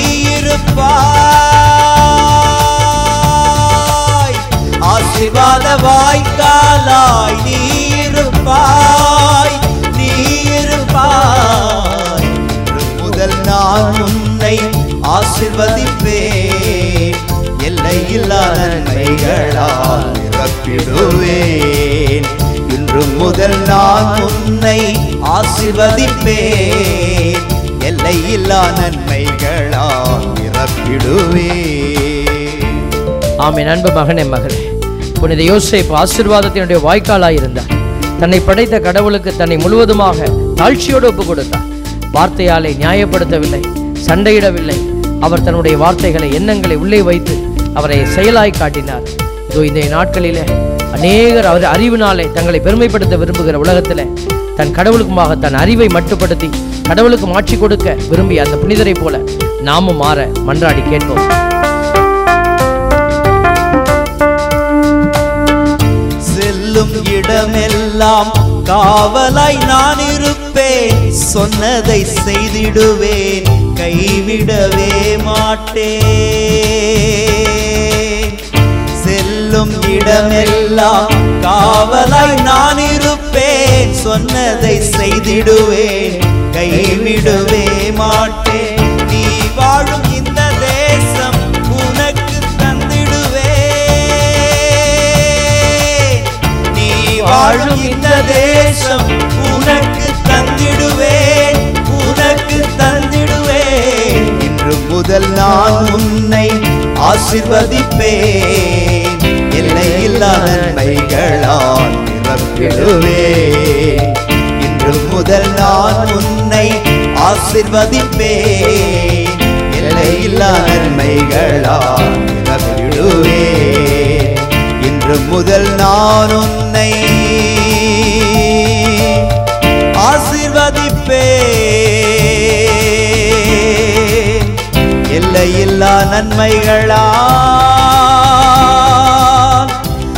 இருப்பாய் ஆசிர்வாத வாய்க்காலாய் நீ இருப்பாய் நீ இருப்பாய் இன்று முதல் நான் உன்னை ஆசிர்வதிப்பேன் எல்லையில்லா நன்மைகளால் நிரப்பிடுவேன் இன்று முதல் நான் உன்னை ஆசிர்வதிப்பேன் எல்லையில்லா நன்மைகளால் நிரப்பிடுவேன் ஆமென் அன்பு மகனே மகளே புனித யோசேப்பு ஆசீர்வாதத்தினுடைய வாய்க்காலாய் இருந்தார் தன்னை படைத்த கடவுளுக்கு தன்னை முழுவதுமாக தாழ்ச்சியோடு ஒப்பு கொடுத்தார் வார்த்தையாலே நியாயப்படுத்தவில்லை சண்டையிடவில்லை அவர் தன்னுடைய வார்த்தைகளை எண்ணங்களை உள்ளே வைத்து அவரை செயலாய் காட்டினார் இதோ இந்த நாட்களிலே அநேகர் அவர் அறிவினாலே தங்களை பெருமைப்படுத்த விரும்புகிற உலகத்தில் தன் கடவுளுக்குமாக தன் அறிவை மட்டுப்படுத்தி கடவுளுக்கு மாற்றி கொடுக்க விரும்பிய அந்த புனிதரைப் போல நாமும் மாற மன்றாடி கேட்போம் செல்லும் இடமெல்லாம் காவலாய் நான் இருப்பேன் சொன்னதை செய்திடுவேன் கைவிடவே மாட்டேன் செல்லும் இடமெல்லாம் காவலாய் நான் இருப்பேன் சொன்னதை செய்திடுவேன் கைவிடவே மாட்டேன் நீ வாழும் இந்த தேசம் உனக்கு தந்திடுவேன் நீ வாழும் இந்த தேசம் உனக்கு தந்திடுவேன் உனக்கு தந்திடுவேன் இன்று முதல் நான் உன்னை ஆசிர்வதிப்பேன் எல்லையில்லா நன்மைகளால் நிரப்பிடுவேன் இன்று முதல் நான் உன்னை ஆசிர்வதிப்பேன் எல்லையில்லா நன்மைகளால் நிரப்பிடுவேன் இன்று முதல் நான் உன்னை ஆசிர்வதிப்பேன் எல்லையில்லா நன்மைகளால்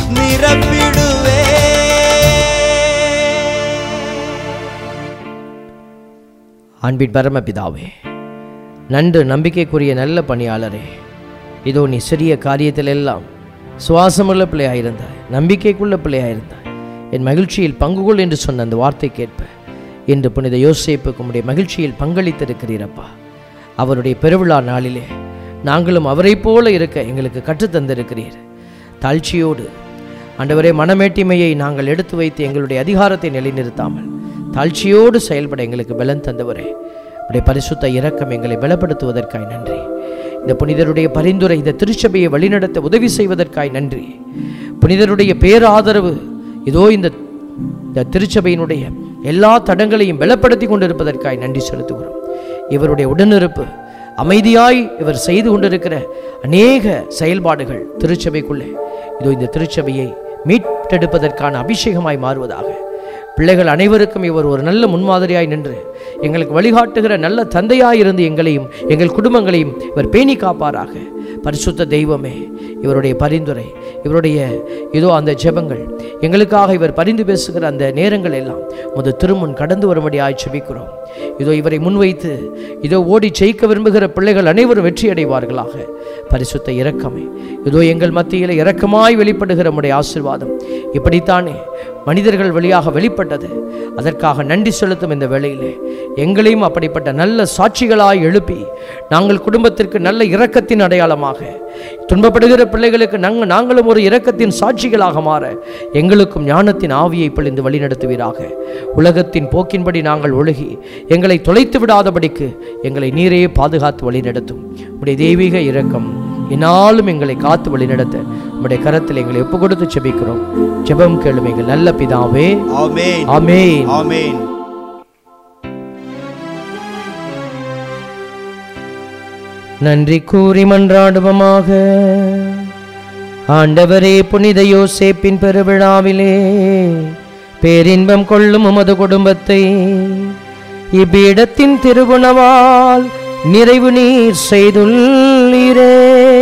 நிரப்பிடுவேன் அன்பின் பரமபிதாவே நன்று நம்பிக்கைக்குரிய நல்ல பணியாளரே இதோ நீ சிறிய காரியத்திலெல்லாம் சுவாசமுள்ள பிள்ளையாயிருந்தாய் நம்பிக்கைக்குள்ள பிள்ளையாயிருந்தாய் என் மகிழ்ச்சியில் பங்கு கொள் என்று சொன்ன அந்த வார்த்தை கேட்ப இன்று புனித யோசேப்புக்கு உம்முடைய மகிழ்ச்சியில் பங்களித்திருக்கிறீரப்பா அவருடைய பெருவிழா நாளிலே நாங்களும் அவரைப் போல இருக்க எங்களுக்கு கற்றுத்தந்திருக்கிறீர் தாழ்ச்சியோடு ஆண்டவரே மனமேட்டிமையை நாங்கள் எடுத்து வைத்து எங்களுடைய அதிகாரத்தை நிலைநிறுத்தாமல் தாழ்ச்சியோடு செயல்பட எங்களுக்கு பலன் தந்தவரே உடைய பரிசுத்த இரக்கம் எங்களை பலப்படுத்துவதற்காய் நன்றி இந்த புனிதருடைய பரிந்துரை இந்த திருச்சபையை வழிநடத்த உதவி செய்வதற்காய் நன்றி புனிதருடைய பேராதரவு இதோ இந்த இந்த திருச்சபையினுடைய எல்லா தடங்களையும் பலப்படுத்தி கொண்டிருப்பதற்காய் நன்றி செலுத்துகிறோம் இவருடைய உடனிருப்பு அமைதியாய் இவர் செய்து கொண்டிருக்கிற அநேக செயல்பாடுகள் திருச்சபைக்குள்ளே இதோ இந்த திருச்சபையை மீட்டெடுப்பதற்கான அபிஷேகமாய் மாறுவதாக பிள்ளைகள் அனைவருக்கும் இவர் ஒரு நல்ல முன்மாதிரியாய் நின்று எங்களுக்கு வழிகாட்டுகிற நல்ல தந்தையாய் இருந்து எங்களையும் எங்கள் குடும்பங்களையும் இவர் பேணி காப்பாராக பரிசுத்த தெய்வமே இவருடைய பரிந்துரை இவருடைய இதோ அந்த ஜெபங்கள் எங்களுக்காக இவர் பரிந்து பேசுகிற அந்த நேரங்கள் எல்லாம் முத திருமுன் கடந்து வரும்படியாய் செபிக்கிறோம் இதோ இவரை முன்வைத்து இதோ ஓடி ஜெயிக்க விரும்புகிற பிள்ளைகள் அனைவரும் வெற்றி அடைவார்களாக பரிசுத்த இரக்கமே இதோ எங்கள் மத்தியில் இரக்கமாய் வெளிப்படுகிற நம்முடைய ஆசீர்வாதம் இப்படித்தானே மனிதர்கள் வழியாக வெளிப்பட்டது அதற்காக நன்றி செலுத்தும் இந்த வேளையிலே எங்களையும் அப்படிப்பட்ட நல்ல சாட்சிகளாய் எழுப்பி நாங்கள் குடும்பத்திற்கு நல்ல இரக்கத்தின் அடையாளமாக துன்பப்படுகிற பிள்ளைகளுக்கு நாங்கள் நாங்களும் ஒரு இரக்கத்தின் சாட்சிகளாக மாற எங்களுக்கும் ஞானத்தின் ஆவியை பொழிந்து வழிநடத்துவீராக உலகத்தின் போக்கின்படி நாங்கள் ஒழுகி எங்களை தொலைத்து விடாதபடிக்கு எங்களை நீரே பாதுகாத்து வழிநடத்தும் உடைய தெய்வீக இரக்கம் என்னாலும் எங்களை காத்து வழிநடத்த உம்முடைய கரத்தில் எங்களை ஒப்பு கொடுத்து செபிக்கிறோம் ஜெபம் கேளும் எங்கள் நல்ல பிதாவே ஆமென் ஆமென் ஆமென் நன்றி கூறி மன்றாடுவமாக ஆண்டவரே புனித யோசேப்பின் பெருவிழாவிலே பேரின்பம் கொள்ளும் உமது குடும்பத்தை இப்பீடத்தின் திருகுணவால் நிறைவு நீர் செய்துள்ளீரே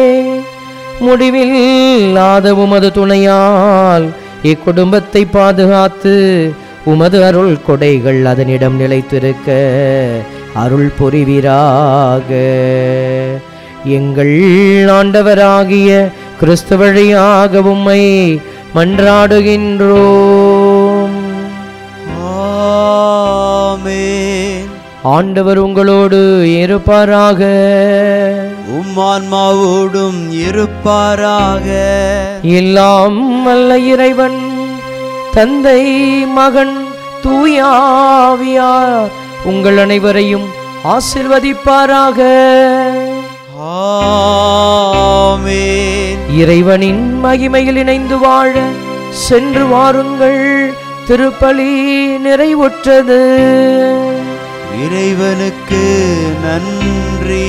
முடிவில்லாத உமது துணையால் இக்குடும்பத்தை பாதுகாத்து உமது அருள் கொடைகள் அதனிடம் நிலைத்திருக்க அருள் புரிவீராக எங்கள் ஆண்டவராகிய கிறிஸ்து வழியாக உம்மை மன்றாடுகின்றோம் ஆமென் ஆண்டவர் உங்களோடு இருப்பாராக உம்மான்மாவோடும் இருப்பாராக எல்லாம் வல்ல இறைவன் தந்தை மகன் தூயாவியார் உங்கள் அனைவரையும் ஆசிர்வதிப்பாராக ஆமென் இறைவனின் மகிமையில் இணைந்து வாழ சென்று வாருங்கள் திருப்பலி நிறைவுற்றது இறைவனுக்கு நன்றி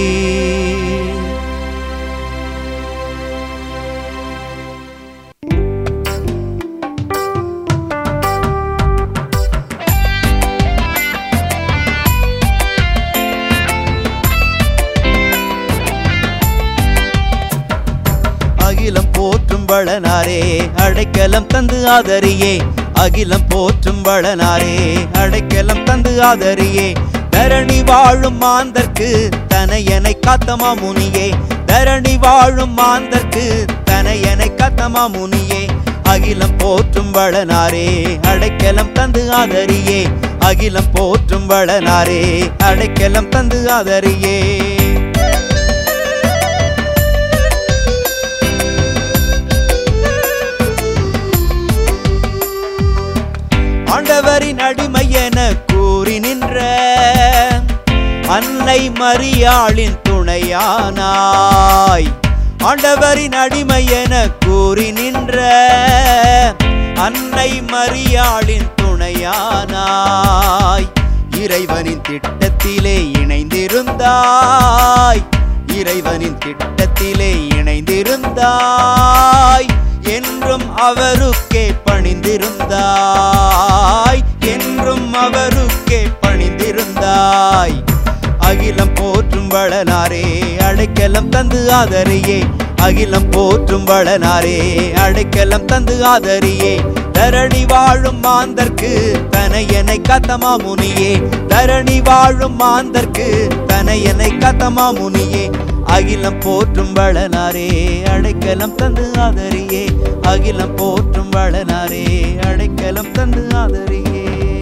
அகிலம் போற்றும் வளனாரே அடைக்கலம் தந்து ஆதரியே அகிலம் போற்றும் வளனாரே அடைக்கலம் தந்து ஆதரியே தரணி வாழும் மாந்தர்க்கு தனையனை காத்தமா முனியே தரணி வாழும் மாந்தர்க்கு தனையனை காத்தமா முனியே அகிலம் போற்றும் வளனாரே அடைக்கலம் தந்து ஆதரியே அகிலம் போற்றும் வளனாரே அடைக்கலம் தந்து ஆதரியே ஆண்டவரின் அடிமை என கூறி நின்ற அன்னை மரியாளின் துணையானாய் ஆண்டவரின் அடிமை என கூறி நின்ற அன்னை மரியாளின் துணையானாய் இறைவனின் திட்டத்திலே இணைந்திருந்தாய் இறைவனின் திட்டத்திலே இணைந்திருந்தாய் என்றும் அவருக்கே பணிந்திருந்தாய் என்றும் அவருக்கே பணிந்திருந்தாய் அகிலம் போற்றும் வளனாரே அடைக்கலம் தந்து ஆதரியே அகிலம் போற்றும் வளனாரே அடைக்கலம் தந்து ஆதரியே தரணி வாழும் மாந்தர்க்கு தனையனை கத்தமா முனியே தரணி வாழும் மாந்தர்க்கு தனையனை கத்தமா முனியே அகிலம் போற்றும் வளனாரே அடைக்கலம் தந்து ஆதரியே அகிலம் போற்றும் வளனாரே அடைக்கலம் தந்து ஆதரியே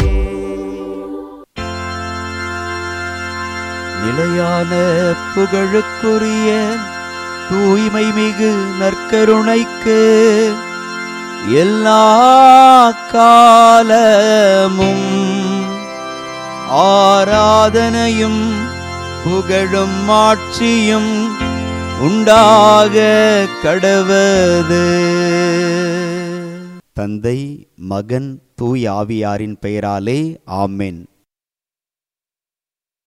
நிலையான புகழுக்குரிய தூய்மை மிகு நற்கருணைக்கு எல்லா காலமும் ஆராதனையும் புகழும் ஆட்சியும் உண்டாக கடவது தந்தை மகன் தூய் ஆவியாரின் பெயராலே ஆமென்